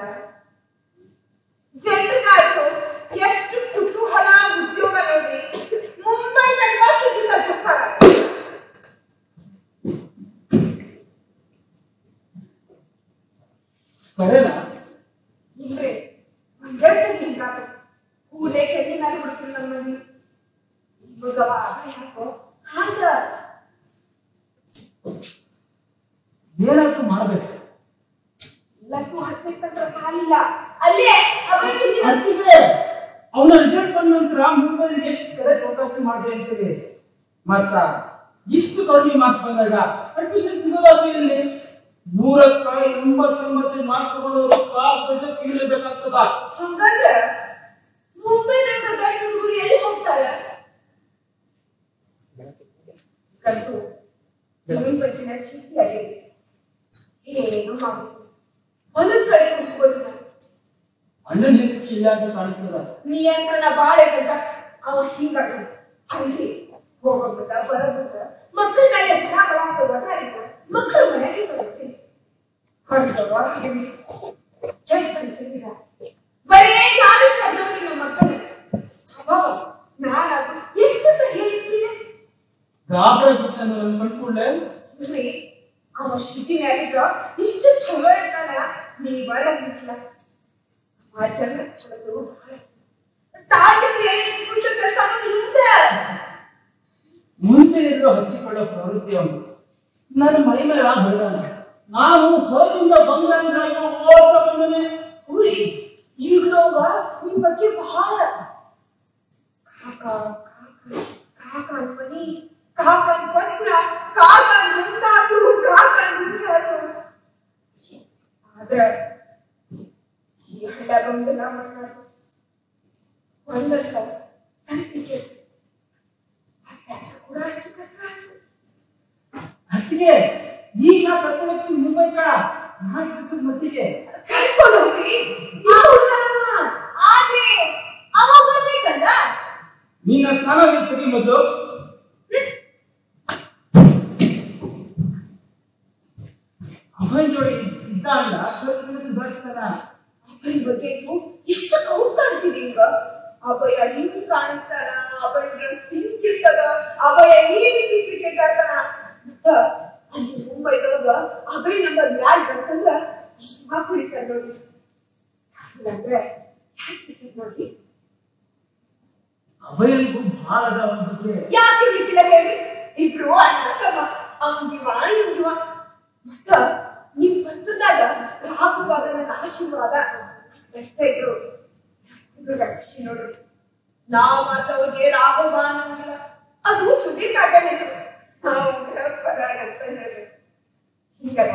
ಜನರಿಗಾಯ್ತು ಎಷ್ಟು ಕುತೂಹಲ ಉದ್ಯೋಗ ನೋಡ್ರಿ ಮುಂಬೈ ತನಕ ಸುದ್ದಿ ಕಲ್ಪಿಸ್ತಾರ ಕರೆನಾ ಇಲ್ರಿ ಒಂದೆರಡು ಸಲ ಹಿಂಗಾತು ಕೂಲೆ ಕೆಲ್ಲಿ ಮೇಲೆ ಹುಡುಕ್ರಿ ನಮ್ಮಲ್ಲಿ ಮಗವ ಯಾಕೋ ಹಾಗ ಏನಾದ್ರೂ ಮಾಡ್ಬೇಕು ಲತ್ತು ಹತ್ತನೇ ತನಕ ಸಾಲಿಲ್ಲ ಅಲ್ಲೇ ಅವತ್ತು ಅಂತಿದೆ ಅವನ ರಿಸಲ್ಟ್ ಬಂದ ನಂತರ ಮುಂಬೈಲಿ ಎಷ್ಟು ಕಡೆ ಚೌಕಾಸಿ ಮಾಡಿ ಅಂತೀರಿ ಮತ್ತ ಇಷ್ಟು ಕಡಿಮೆ ಮಾರ್ಕ್ಸ್ ಬಂದಾಗ ಅಡ್ಮಿಷನ್ ಸಿಗೋದಾದ್ರೂ ಎಲ್ಲಿ ನೂರಕ್ಕ ಎಂಬತ್ತೊಂಬತ್ತು ಮಾರ್ಕ್ಸ್ ತಗೊಂಡವರು ಕ್ಲಾಸ್ ಗಂಟೆ ಕೀಳಬೇಕಾಗ್ತದ ಹಂಗಂದ್ರ ಮುಂಬೈದಾಗ ಗಂಡ ಹುಡುಗರು ಎಲ್ಲಿ ಹೋಗ್ತಾರ ಕಂತು ಇವನ್ ಬಗ್ಗಿನ ಚೀಟಿ ಆಗೈತಿ ಏನು ಮಾಡುದು ಒಂದೊಂದ್ ಕಡೆ ಹೋಗೋದಿಲ್ಲ ಅಣ್ಣನ ಹೆಂಡತಿ ಇಲ್ಲ ಅಂತ ಕಾಣಿಸ್ತದ ನಿಯಂತ್ರಣ ಬಾಳ ಇರ್ತದ ಅವ ಹಿಂಗಾಡ ಅಲ್ಲಿ ಹೋಗೋದ ಬರೋದ ಮಕ್ಕಳ ಮೇಲೆ ಬರ ಬರ ಅಂತ ಒದಾಡಿದ ಮಕ್ಕಳು ಮನೆಗೆ ಬರುತ್ತೆ ಹೊರಗವ ಎಷ್ಟು ಅಂತಿಲ್ಲ ಬರೇ ಕಾಣಿಸ್ಕೊಂಡವ್ರಿ ನಮ್ಮ ಮಕ್ಕಳು ಸ್ವಭಾವ ನಾನಾದ್ರು ಎಷ್ಟಂತ ಹೇಳಿರ್ತೀವಿ ಗಾಬರಿ ಬಿಡ್ತಾನೆ ನನ್ನ ಕಂಡ್ಕೊಳ್ಳೆ ಇಲ್ರಿ ಅವ ಶ್ರುತಿ ಮ್ಯಾಲಿದ್ರ ಇಷ್ಟು ಚಲೋ ಇರ್ತಾನ ನೀ ಬರಂಗಿಲ್ಲ ಆ ಜನ ಚಲೋ ಬಹಳ ತಾಯಿಯವ್ರು ಏನು ಕುಂತ ಕೆಲಸ ಮುಂದೆ ಮುಂಚೆ ಇರೋ ಹಚ್ಚಿಕೊಳ್ಳೋ ಪ್ರವೃತ್ತಿ ಅವನು ನನ್ನ ಮೈ ಮೇಲೆ ಬರಲ್ಲ ನಾನು ಹೊರಗಿಂದ ಬಂದ ಅಂದ್ರೆ ಓಡ್ತಾ ಬಂದನೆ ಊರಿ ಈಗ ನೋವ ನಿಮ್ ಬಗ್ಗೆ ಬಹಳ ಕಾಕ ಕಾಕ ಕಾಕನ್ ಮನಿ ಕಾಕನ್ ಪತ್ರ ಕಾಕನ್ ಮುಂದಾತು ಕಾಕನ್ ಮುಂದಾತು ಆದ್ರ ಈ ಹಳ್ಳಗೊಂದೆಲ್ಲ ಮಣ್ಣಾತು ಒಂದಲ್ಲ ಸಂತಿಗೆ ಅಭ್ಯಾಸ ಕೂಡ ಅಷ್ಟು ಕಷ್ಟ ಆಯ್ತು ಅತ್ತಿಗೆ ಈಗ ನಾ ಕರ್ಕೊಂಡು ಹೋಗ್ತೀನಿ ಮುಂಬೈಕ ನಾಲ್ಕು ದಿವಸದ ಮಟ್ಟಿಗೆ ಕರ್ಕೊಂಡು ಹೋಗ್ರಿ ಯಾವ ಹುಡುಗನಮ್ಮ? ಆದ್ರೆ ಅವ ಬರ್ಬೇಕಲ್ಲ ನೀನ ಸ್ನಾನ ತೆಗಿ ಮೊದಲು ಅವನ ಜೋಡಿ ಇದ್ದ ಅಲ್ಲ ಸ್ವಲ್ಪ ದಿನ ಸುಧಾರಿಸ್ತಾನ ಅಭಯ್ ಬಗ್ಗೆ ನೀವು ಎಷ್ಟು ಕೌತ ಅಂತೀರಿ ಹಿಂಗ ಅಭಯ ಹಿಂಗ್ ಕಾಣಿಸ್ತಾನ ಅಭಯ ಡ್ರೆಸ್ ಹಿಂಗ್ ಇರ್ತದ ಅಭಯ ಈ ರೀತಿ ಕ್ರಿಕೆಟ್ ಆಡ್ತಾನ ಮತ್ತ ಅಲ್ಲಿ ಮುಂಬೈದೊಳಗ ಅಭಯ್ ನಂಬರ್ ಮ್ಯಾಲ್ ಬಂತಂದ್ರ ಮಾ ಕುಡಿತಾರ ನೋಡಿ ಇಲ್ಲಾಂದ್ರೆ ಯಾಕ್ ಕ್ರಿಕೆಟ್ ನೋಡಿ ಅಭಯನಿಗೂ ಬಹಳ ಅದ ಅವನ ಬಗ್ಗೆ ಯಾಕೆ ಇರ್ಲಿಕ್ಕಿಲ್ಲ ಹೇಳಿ ಇಬ್ರು ಅಣ್ಣ ತಮ್ಮ ಅವ್ನಿವ ಇವ್ನಿವ ಮತ್ತ ನಿಮ್ ಪಂಚದಾಗ ರಾಘವಾಗ ನನ್ನ ಆಶೀರ್ವಾದ ಅಷ್ಟೇ ಇದ್ರು ಇದು ಖುಷಿ ನೋಡು ನಾವ್ ಮಾತ್ರ ಅವ್ರಿಗೆ ರಾಘವ ಅನ್ನಂಗಿಲ್ಲ ಅದು ಸುದೀರ್ ಕಾಕನ ಹೆಸರು ನಾವು ಪರಾಗ ಅಂತ ಹೇಳ್ಬೇಕು ಹಿಂಗದ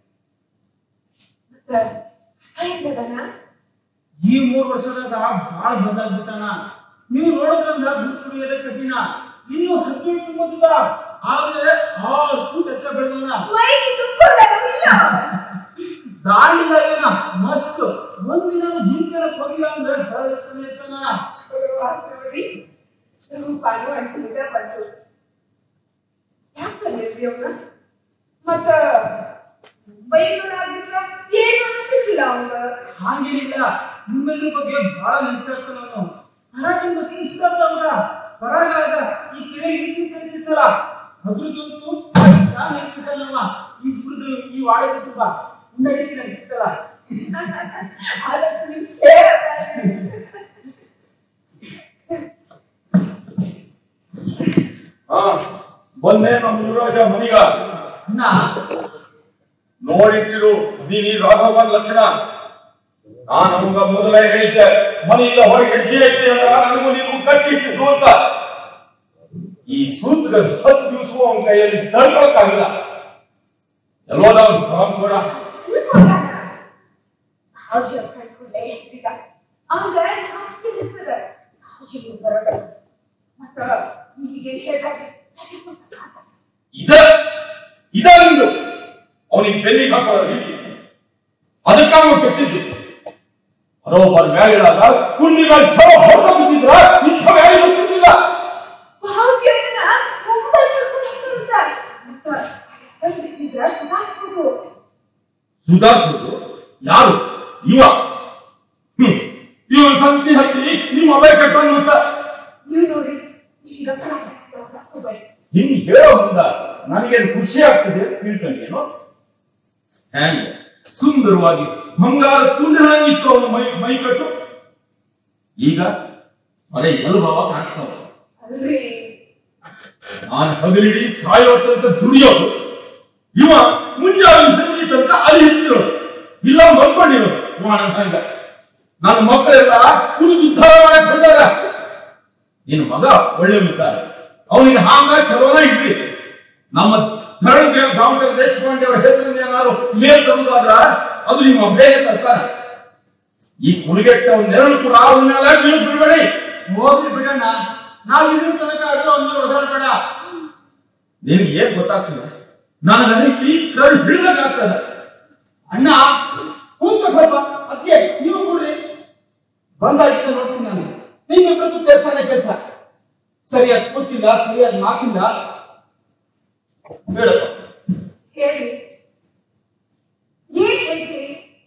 ಮತ್ತ ಹೆಂಗದನ ಈ ಮೂರು ವರ್ಷದಾಗ ಬಹಳ ಬದಲಾಗ್ಬಿಟ್ಟಾನ ನೀವು ನೋಡೋದ್ರಿಂದ ಗುರು ಕುಡಿಯೋದೇ ಕಠಿಣ ಇನ್ನು ಹದಿನೆಂಟು ತುಂಬುತ್ತದ ಆದ್ರೆ ಆರು ಫೂಟ್ ಎತ್ತರ ಬೆಳೆದವನ ಮೈಗೆ ತುಂಬಿಕೊಂಡಾಗ ಇಲ್ಲ ದಾರಿಲಾಗೇನ ಮಸ್ತ್ ಒಂದಿನ ಜಿಮ್ ಕೇಳಕ್ ಹೋಗಿಲ್ಲ ಅಂದ್ರೆ ಹರಡಿಸ್ತಾನೆ ಇರ್ತಾನ ಚಲೋ ಆತ್ ನೋಡ್ರಿ ರೂಪಾನು ಅನ್ಸಿದ ಬಂತು ಯಾಕಲ್ಲಿ ಅವ್ನ ಮತ್ತ ಬೈಗಳಾಗಿದ್ರ ಏನು ಅನ್ಸಿಲ್ಲ ಅವಂಗ ಹಾಗೇನಿಲ್ಲ ನಿಮ್ಮೆಲ್ಲರ ಬಗ್ಗೆ ಬಹಳ ನೆನ್ಸ್ತಾ ಇರ್ತಾನ ಅವನು ಹರಾಜಿನ ಬಗ್ಗೆ ಇಷ್ಟ ಅಂತ ಅವ್ಗ ಬರಾಗ ಈ ಕೆರೆ ಈಸಿ ಕಳಿತಿರ್ತಲ್ಲ ಅದ್ರದಂತೂ ನಾನು ಹೇಳ್ತಿದ್ದಲ್ಲಮ್ಮ ಈ ಕುಡಿದ್ರು ಈ ವಾಡೆ ತುಂಬ ಉಂಡಡಿಕೆ ನನಗೆ ಸಿಗ್ತಲ್ಲ ಅದಕ್ಕೆ ನೀವು ಹೇಳಬೇಡ ಹಾ ಬಂದೆ ನಮ್ಮ ಯುವರಾಜ ಮನಿಗ ಅಣ್ಣ ನೋಡಿಟ್ಟಿರು ನೀನ್ ಈ ರಾಘವನ್ ಲಕ್ಷಣ ನಾನು ನಮಗ ಮೊದಲೇ ಹೇಳಿದ್ದೆ ಮನೆಯಿಂದ ಹೊರಗೆ ಹೆಜ್ಜೆ ಇಟ್ಟೆ ಅಂದ್ರ ನನಗೂ ನೀವು ಕಟ್ಟಿಟ್ಟಿದ್ದು ಅಂತ ಈ ಸೂತ್ರ ಹತ್ತು ದಿವಸ ಅವನ ಕೈಯಲ್ಲಿ ತಡ್ಕೊಳಕ್ಕಾಗಿಲ್ಲ ಎಲ್ಲೋದ ಅವ್ನು ಕಾಮ್ ಕೂಡ ಹಾಜಿ ಕಳ್ಕೊಂಡೆ ಹೇಳ್ತಿದ್ದ ಆಗ ನಾಚಿಕೆ ಅನಿಸ್ತದ ಹಾಜಿ ಬರೋದ ಮತ್ತ ನಿಮಗೆ ಹೇಳ್ಬೇಡಿ ಇದ ಇದ ನಿಂದು ಅವನಿಗೆ ಬೆನ್ನಿಗೆ ಹಾಕೊಳ್ಳೋ ರೀತಿ ಅದಕ್ಕ ಅವನು ಕೆಟ್ಟಿದ್ದು ಬರೋಬ್ಬರ ಮ್ಯಾಲಿಡಾಗ ಕುಂದಿಗಳು ಛವ ಹೊಡೆದ ಬಿದ್ದಿದ್ರ ಇಂಥ ಮ್ಯಾಲಿ ಗೊತ್ತಿರ್ಲಿಲ್ಲ ಹಾಜಿ ಅದನ್ನ ಮುಂಬೈ ಕರ್ಕೊಂಡು ಹೋಗ್ತಾರಂತ ಮತ್ತ ಪಂಚಿದ್ರ ಸುಧಾರಿಸ್ಬೋದು ಸುಧಾರಿಸೋದು ಯಾರು ಇವ ಹ್ಮ್ ಇವನ್ ಸಂತಿ ಹತ್ತಿ ನಿಮ್ಮ ಅಭಯ ಕಟ್ಕೊಂಡು ಅಂತ ನೀವು ನೋಡಿ ಈಗ ಕಳ ಹೋಗ್ಬೇಡಿ ಹಿಂಗ್ ಹೇಳೋ ಮುಂದ ನನಗೇನು ಖುಷಿ ಆಗ್ತದೆ ಅಂತ ತಿಳ್ಕೊಂಡೇನು ಹ್ಯಾಂಗ ಸುಂದರವಾಗಿ ಬಂಗಾರ ತುಂಡಿರಂಗಿತ್ತು ಅವನ ಮೈ ಮೈ ಕಟ್ಟು ಈಗ ಅದೇ ಎಲ್ಬವ ಕಾಣಿಸ್ತಾವ ಅಲ್ರಿ ನಾನು ಹಗಲಿಡಿ ಸಾಯೋ ತನಕ ದುಡಿಯೋದು ಇವ ಮುಂಜಾನೆ ಸಂಜೆ ತನಕ ಅಲ್ಲಿ ಹಿಡ್ತಿರೋದು ಇಲ್ಲ ಮಲ್ಕೊಂಡಿರೋದು ಇವಾನ ಹಂಗ ನನ್ನ ಮಕ್ಕಳೆಲ್ಲ ಕುಡಿದು ಉದ್ಧಾರ ಮಾಡಕ್ ಬಂದಾಗ ನಿನ್ನ ಮಗ ಒಳ್ಳೆ ಮುದ್ದಾರ ಅವನಿಗೆ ಹಾಂಗ ಚಲೋನ ಇಡ್ರಿ ನಮ್ಮ ಧರಣ ದಾಮಟರ ದೇಶಪಾಂಡೆ ಅವರ ಹೆಸರನ್ನ ಏನಾದ್ರು ಮೇಲ್ ತರುವುದಾದ್ರ ಅದು ನಿಮ್ಮ ಅಭ್ಯಯ ತರ್ತಾರ ಈ ಕುಡಿಗೆಟ್ಟ ನೆರಳು ಕೂಡ ಅವನ್ನೆಲ್ಲ ಬೀಳ್ ಬಿಡಬೇಡಿ ಹೋಗ್ಲಿ ಬಿಡಣ್ಣ ನಾವ್ ಇದ್ರ ತನಕ ಅದು ಅವ್ನ ಓಡಾಡ್ಬೇಡ ನಿನಗೆ ಏನ್ ಗೊತ್ತಾಗ್ತದೆ ನನಗೆ ಈ ಕರ್ಡ್ ಹಿಡಿದಾಗ್ತದ ಅಣ್ಣ ಕೂತ ಸ್ವಲ್ಪ ಅದಕ್ಕೆ ನೀವು ಕೊಡ್ರಿ ಬಂದಾಗಿದ್ದ ನೋಡ್ತೀನಿ ನಾನು ನಿಮ್ಮಿಬ್ಬರದ್ದು ಕೆಲಸನೇ ಕೆಲಸ ಸರಿಯಾಗಿ ಕೂತಿಲ್ಲ ಸರಿಯಾಗಿ ಮಾತಿಲ್ಲ ಹೇಳಪ್ಪ ಹೇಳಿ ಏನ್ ಹೇಳ್ತೀರಿ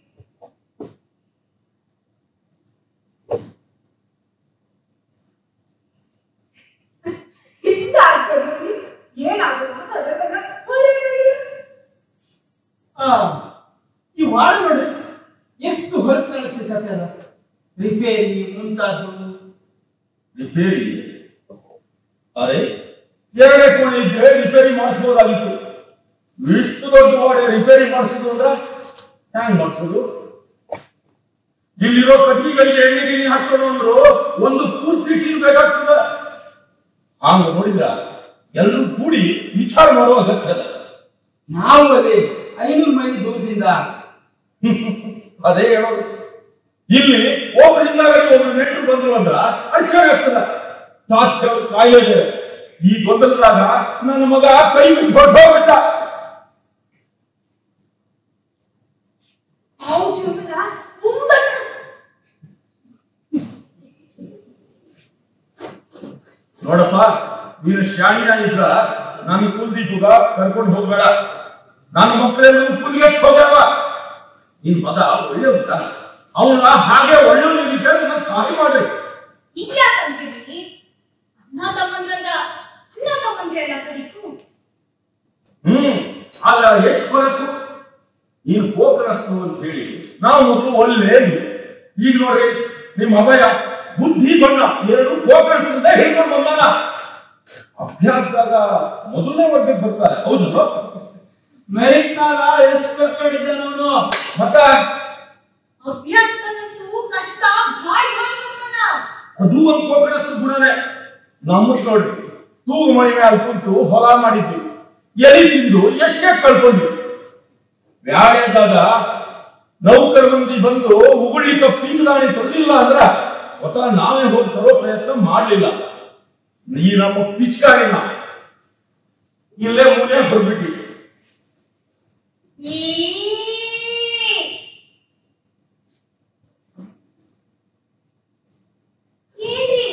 ಹಿಂಗ ಆಗ್ತದ್ರಿ ಏನಾದ್ರು ಮಾತಾಡ್ಬೇಕಂದ್ರ ಒಳ್ಳೆಯದಾಗಿಲ್ಲ ಆ, ಈ ವಾಡ ನೋಡ್ರಿ ಎಷ್ಟು ಹೊಲಸು ಕಾಣಿಸ್ಲಿಕ್ಕೆ ಅದ ರಿಪೇರಿ ಮುಂತಾದ್ದು ರಿಪೇರಿ ಅರೆ ಎರಡೇ ಕೋಣೆ ಇದ್ರೆ ರಿಪೇರಿ ಮಾಡಿಸ್ಬೋದಾಗಿತ್ತು ಇಷ್ಟು ದೊಡ್ಡ ಗೋಡೆ ರಿಪೇರಿ ಮಾಡಿಸೋದು ಅಂದ್ರ ಹ್ಯಾಂಗ್ ಮಾಡಿಸೋದು ಇಲ್ಲಿರೋ ಕಟ್ಟಿಗೆಗಳಿಗೆ ಎಣ್ಣೆ ಗಿಣ್ಣೆ ಹಾಕೋಣ ಅಂದ್ರು ಒಂದು ಪೂರ್ತಿ ಟೀಮ್ ಬೇಕಾಗ್ತದ ಹಂಗ ನೋಡಿದ್ರ ಎಲ್ಲರೂ ಕೂಡಿ ವಿಚಾರ ಮಾಡುವ ಅಗತ್ಯ ಅದ ನಾವು ಅಲ್ಲಿ ಐನೂರು ಮೈಲಿ ದೂರದಿಂದ ಅದೇ ಹೇಳೋದು ಇಲ್ಲಿ ಒಬ್ಬರಿಂದ ಒಬ್ರು ನೆಂಟರು ಬಂದ್ರು ಅಂದ್ರ ಅಡಚಣೆ ಆಗ್ತದ ತಾತ್ಯ ಅವ್ರ ಕಾಯಿಲೆ ಬೇರೆ. ಈ ಗೊಂದಲದಾಗ ನನ್ನ ಮಗ ಕೈ ಬಿಟ್ಟು ಹೊರಟೋಗ್ಬಿಟ್ಟ ಅವು ಜೀವನ ಮುಂಬಟ್ಟ ನೋಡಪ್ಪ ನೀನು ಶಾಣಿಯ ಇದ್ರ ನಾನು ಕುಲ್ದೀಪುಗ ಕರ್ಕೊಂಡು ಹೋಗ್ಬೇಡ ನನ್ನ ಮಕ್ಕಳೆಲ್ಲ ಕುಲ್ಗೆಟ್ ಹೋಗ್ಯಾವ ನಿನ್ ಮಗ ಒಳ್ಳೆ ಉಂಟ ಅವನ ಹಾಗೆ ಒಳ್ಳೆಯವನಿಗೆ ನನ್ನ ಸಹಾಯ ಮಾಡ್ರಿ ಹಿಂಗ್ಯಾಕಂತೀರಿ ಅಣ್ಣ ತಮ್ಮಂದ್ರಲ್ಲ ಅಣ್ಣ ತಮ್ಮಂದ್ರೆ ಎಲ್ಲ ಕಡಿತು ಹ್ಮ್ ಆಗ ಎಷ್ಟು ಬರತ್ತು ನೀನು ಕೋಕರಸ್ತು ಅಂತ ಹೇಳಿ ನಾವು ಮೊದಲು ಒಳ್ಳೆ ಈಗ ನೋಡ್ರಿ ನಿಮ್ಮ ಅಭಯ ಬುದ್ಧಿ ಬಣ್ಣ ಎರಡು ಕೋಕರಸ್ತಿಂದ ಹೇಳ್ಕೊಂಡು ಬಂದಾನ ಅಭ್ಯಾಸದಾಗ ಮೊದಲನೇ ವರ್ಗಕ್ಕೆ ಬರ್ತಾರೆ ಹೌದಲ್ವ ಮೆರಿಟ್ ನಾಗ ಎಷ್ಟು ಕಡಿದ್ದೆ ನಾನು ಮತ್ತ ಅಭ್ಯಾಸದಲ್ಲಂತೂ ಕಷ್ಟ ಭಾಳ ಮಾಡ್ಕೊತಾನ ಅದು ಒಂದು ಕೋಕರಸ್ತು ಗುಣನೇ ನಮ್ಮ ನೋಡ್ರಿ ತೂಗು ಮಣಿ ಮೇಲೆ ಕುಂತು ಹೊಲ ಮಾಡಿದ್ವಿ ಎಲಿ ತಿಂದು ಎಷ್ಟೇ ಕಳ್ಕೊಂಡ್ವಿ ವ್ಯಾಳ್ಯದಾಗ ನೌಕರ ಮಂದಿ ಬಂದು ಉಗುಳ್ಲಿಕ್ಕ ಪೀಂಗದಾಣಿ ತರಲಿಲ್ಲ ಅಂದ್ರ ಸ್ವತಃ ನಾವೇ ಹೋಗಿ ತರೋ ಪ್ರಯತ್ನ ಮಾಡ್ಲಿಲ್ಲ ಈ ನಮ್ಮ ಪಿಚ್ಕಾರಿನ ಇಲ್ಲೇ ಮೂಲೆ ಹೊರಬಿಟ್ವಿ ಈ ಏನ್ರಿ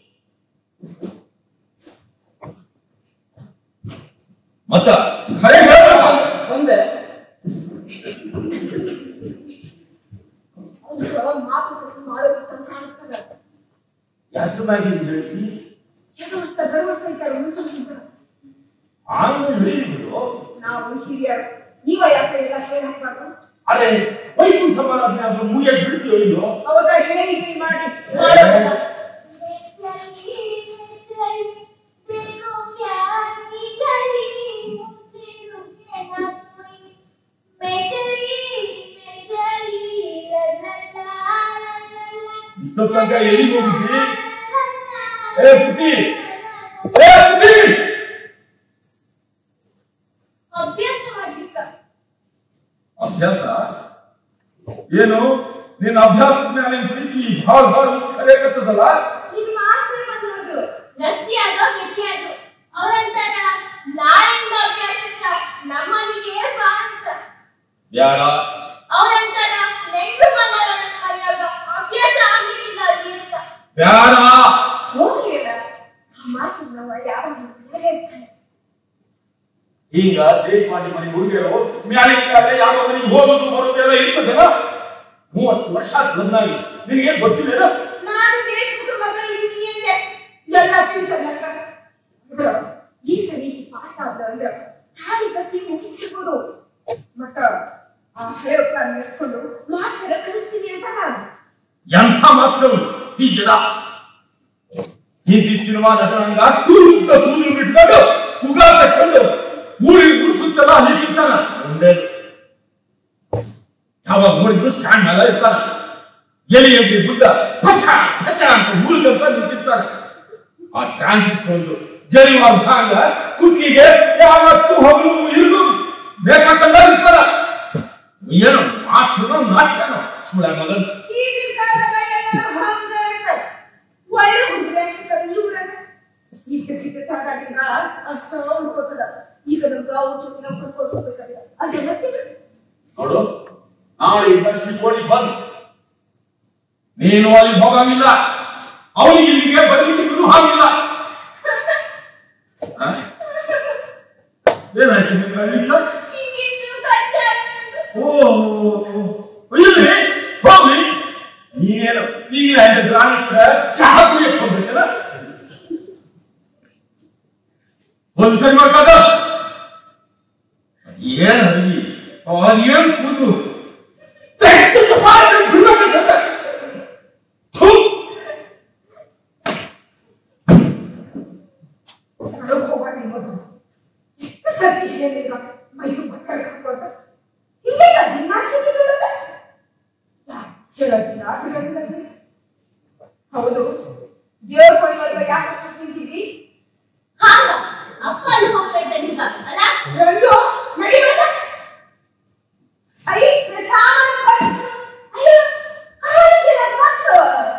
ಮತ್ತ ಖರೆ ಹೇಳ್ಬೇಡ. ಬಂದೆ ಅವ್ರ ಮಾತುಕತೆ ಮಾಡೋದಕ್ಕೆ ಕಾಣಿಸ್ತದ ಯಾತ್ರ ಮ್ಯಾಗೆ ಹಿಂಗ್ ಹೇಳ್ತಿ ಹೆಗವಸ್ತ ಗರ್ವಸ್ತ ಇದ್ದಾರೆ ಮುಂಚೆಗಿಂತ ಆಮೇಲೆ ಹೇಳಿದ್ರು ನಾವು ಹಿರಿಯರು ನೀವ ಯಾಕೆ ಎಲ್ಲ ಹೇಳಿ ಹಾಕ್ಬಾರ್ದು ಅರೆ ವೈಕುಂಠ ಸಮಾರಾಧನೆ ಆದ್ರೂ ಮುಗಿಯಾಗಿ ಬಿಡ್ತೀವೋ ಇಲ್ವೋ ಅವಾಗ ಹೇಳಿ ಹೇಳಿ ಮಾಡಿ ಮಾಡೋದಲ್ಲ देखो प्यार की गली मुझे रुके ना कोई मैं चली मैं चली ला ला ला ला ला ಇಷ್ಟೊತ್ತು ತನಕ ಎಲ್ಲಿಗೆ ಹೋಗಿದ್ವಿ ಏ ಪುಟಿ ಏ ಪುಟಿ ಅಭ್ಯಾಸ ಮಾಡ್ಲಿಕ್ಕ ಅಭ್ಯಾಸ ಏನು ನಿನ್ನ ಅಭ್ಯಾಸದ ಮೇಲೆ ನಿನ್ ಪ್ರೀತಿ ಭಾಳ ಭಾಳ ಕರೆಯಕತ್ತದಲ್ಲ ನಿಮ್ ಮಾಸ್ತರ್ ಬಂದು ಹೋದ್ರು ಗಟ್ಟಿ ಆಗೋ ಗಟ್ಟಿ ಆಗೋ ಅವ್ರಂತಾರ ನಾಳೆಯಿಂದ ಅಭ್ಯಾಸಕ್ಕ ನಮ್ಮನಿಗೆ ಬಾ ಅಂತ ಬ್ಯಾಡ ಅವ್ರಂತಾರ ನೆಂಟರು ಬಂದಾರ ನನ್ನ ಮನೆಯಾಗ ಅಭ್ಯಾಸ ಆಗ್ಲಿಕ್ಕಿಲ್ಲ ಅಲ್ಲಿ ಅಂತ ಬ್ಯಾಡ ಹೋಗ್ಲಿಲ್ಲ ಆ ಮಾಸ್ತರ್ ನಾವು ಯಾವಾಗ ಬೇರೆ ಇರ್ತಾರೆ ಈಗ ದೇಶ ಮಾಡಿ ಮನೆ ಹುಡುಗಿಯರು ಮ್ಯಾಲೆ ಮ್ಯಾಲೆ ಯಾವ ಮನೆಗೆ ಹೋಗೋದು ಬರೋದು ಎಲ್ಲ ಇರ್ತದಲ್ಲ ಮೂವತ್ತು ವರ್ಷ ಆಯ್ತು ನನ್ನಾಗಿ ನಿನಗೆ ಗೊತ್ತಿಲ್ಲ ನಾನು ದೇಶಮುಖ ಮಗಳ ಇದೀನಿ ಅಂದೆ ಎಲ್ಲ ತಿಳ್ಕೊಂಡಾಗ ಇದ್ರ ಈ ಸರಿ ಪಾಸ್ ಆದ ಅಂದ್ರ ತಾಳಿ ಕಟ್ಟಿ ಮುಗಿಸ್ತಿರ್ಬೋದು ಮತ್ತ ಆ ಹಳೆ ಪ್ಲಾನ್ ನೆಚ್ಕೊಂಡು ಮಾಸ್ತರ ಕಲಿಸ್ತೀನಿ ಅಂತ ನಾನು ಎಂಥ ಮಾಸ್ತರು ಈ ಜನ ಹಿಂದಿ ಸಿನಿಮಾ ನಟನಂಗ ಕೂತ ಕೂದಲು ಬಿಟ್ಕೊಂಡು ಉಗ ತಕ್ಕೊಂಡು ಊರಿಗೆ ಗುಡಿಸುತ್ತಲ್ಲ ಹೀಗಿರ್ತಾನ ಒಂದೇದು ಯಾವಾಗ ನೋಡಿದ್ರು ಸ್ಟ್ಯಾಂಡ್ ಮೇಲೆ ಇರ್ತಾನ ಎಲಿಯಲ್ಲಿ ಬುದ್ಧ ಪಚ ಪಚ ಅಂತ ಊರಿಗಂತ ನಿಂತಿರ್ತಾನೆ ಆ ಟ್ರಾನ್ಸಿಸ್ಟರ್ ಒಂದು ಜರಿವಾದ ಭಾಗ ಕುತ್ತಿಗೆಗೆ ಯಾವತ್ತು ಹಗಲು ಇರುದು ಬೇಕಾಕಂಡ ಇರ್ತಾರ ಏನು ಮಾಸ್ತರು ನಾಟ್ಯನೋ ಸುಳ್ಳ ಮಗನ್ ಈಗಿನ ಕಾಲದಾಗ ಎಲ್ಲ ಹಂಗ ಇರ್ತಾರೆ ಒಳ್ಳೆ ಹುಡುಗರು ಹಾಕಿರ್ತಾರೆ ಈ ಊರಾಗ ಈಗ ಬಿದ್ದಾಗಿಂದ ಅಷ್ಟ ಉಳ್ಕೋತದ ಈಗ ನಮ್ಗ ಅವು ಚುಟ್ಟಿ ನಾವು ಕಟ್ಕೊಂಡು ಹೋಗ್ಬೇಕಾಗಿಲ್ಲ ಅದೆಲ್ಲ ತಿಳಿ ನೋಡು ನಾಳೆಯಿಂದ ಶಿಕೋಳಿ ಬಂದ್ ನೀನು ಅಲ್ಲಿ ಹೋಗಂಗಿಲ್ಲ ಅವನಿಗೆ ಇಲ್ಲಿಗೆ ಬರ್ಲಿಕ್ಕೆ ಬಿಡು ಹಾಗಿಲ್ಲ ಆ? ಏನಾಯ್ತು ನಿಮ್ಗೆ ಅಲ್ಲಿಂದ? ಇಂಗ್ಲಿಷು ಕಚ್ಚಾಯ ಓ ಇಲ್ಲಿ ಹೋಗ್ಲಿ ನೀನೇನು ಈಗಲೇ ಹೆಂಡ ಗ್ರಾಮಿ ಕೂಡ ಚಹಾ ಕುಡಿಯಕ್ ಹೋಗ್ಬೇಕಲ್ಲ ಒಂದು ಸರಿ ಮಾಡ್ಕಾದ ಏನ್ ಅಲ್ಲಿ ಅದೇನ್ ಕೂದು ತೆಗ್ದು ಬಾಯಿಗೆ ಬಿಡ್ಬೇಕನ್ಸತ್ತೆ. ಥು. ಹೊರಗೆ ಹೋಗ ಮೊದಲು ಎಷ್ಟು ಸರ್ತಿ ಹೇಳಿಲ್ಲ ಮೈ ಹೇಳತ್ತಿನ ಬಿಡತ್ತಿನ ಹೌದು ದೇವ್ರ ಕೊಡಿ ಒಳಗ ಯಾಕೆ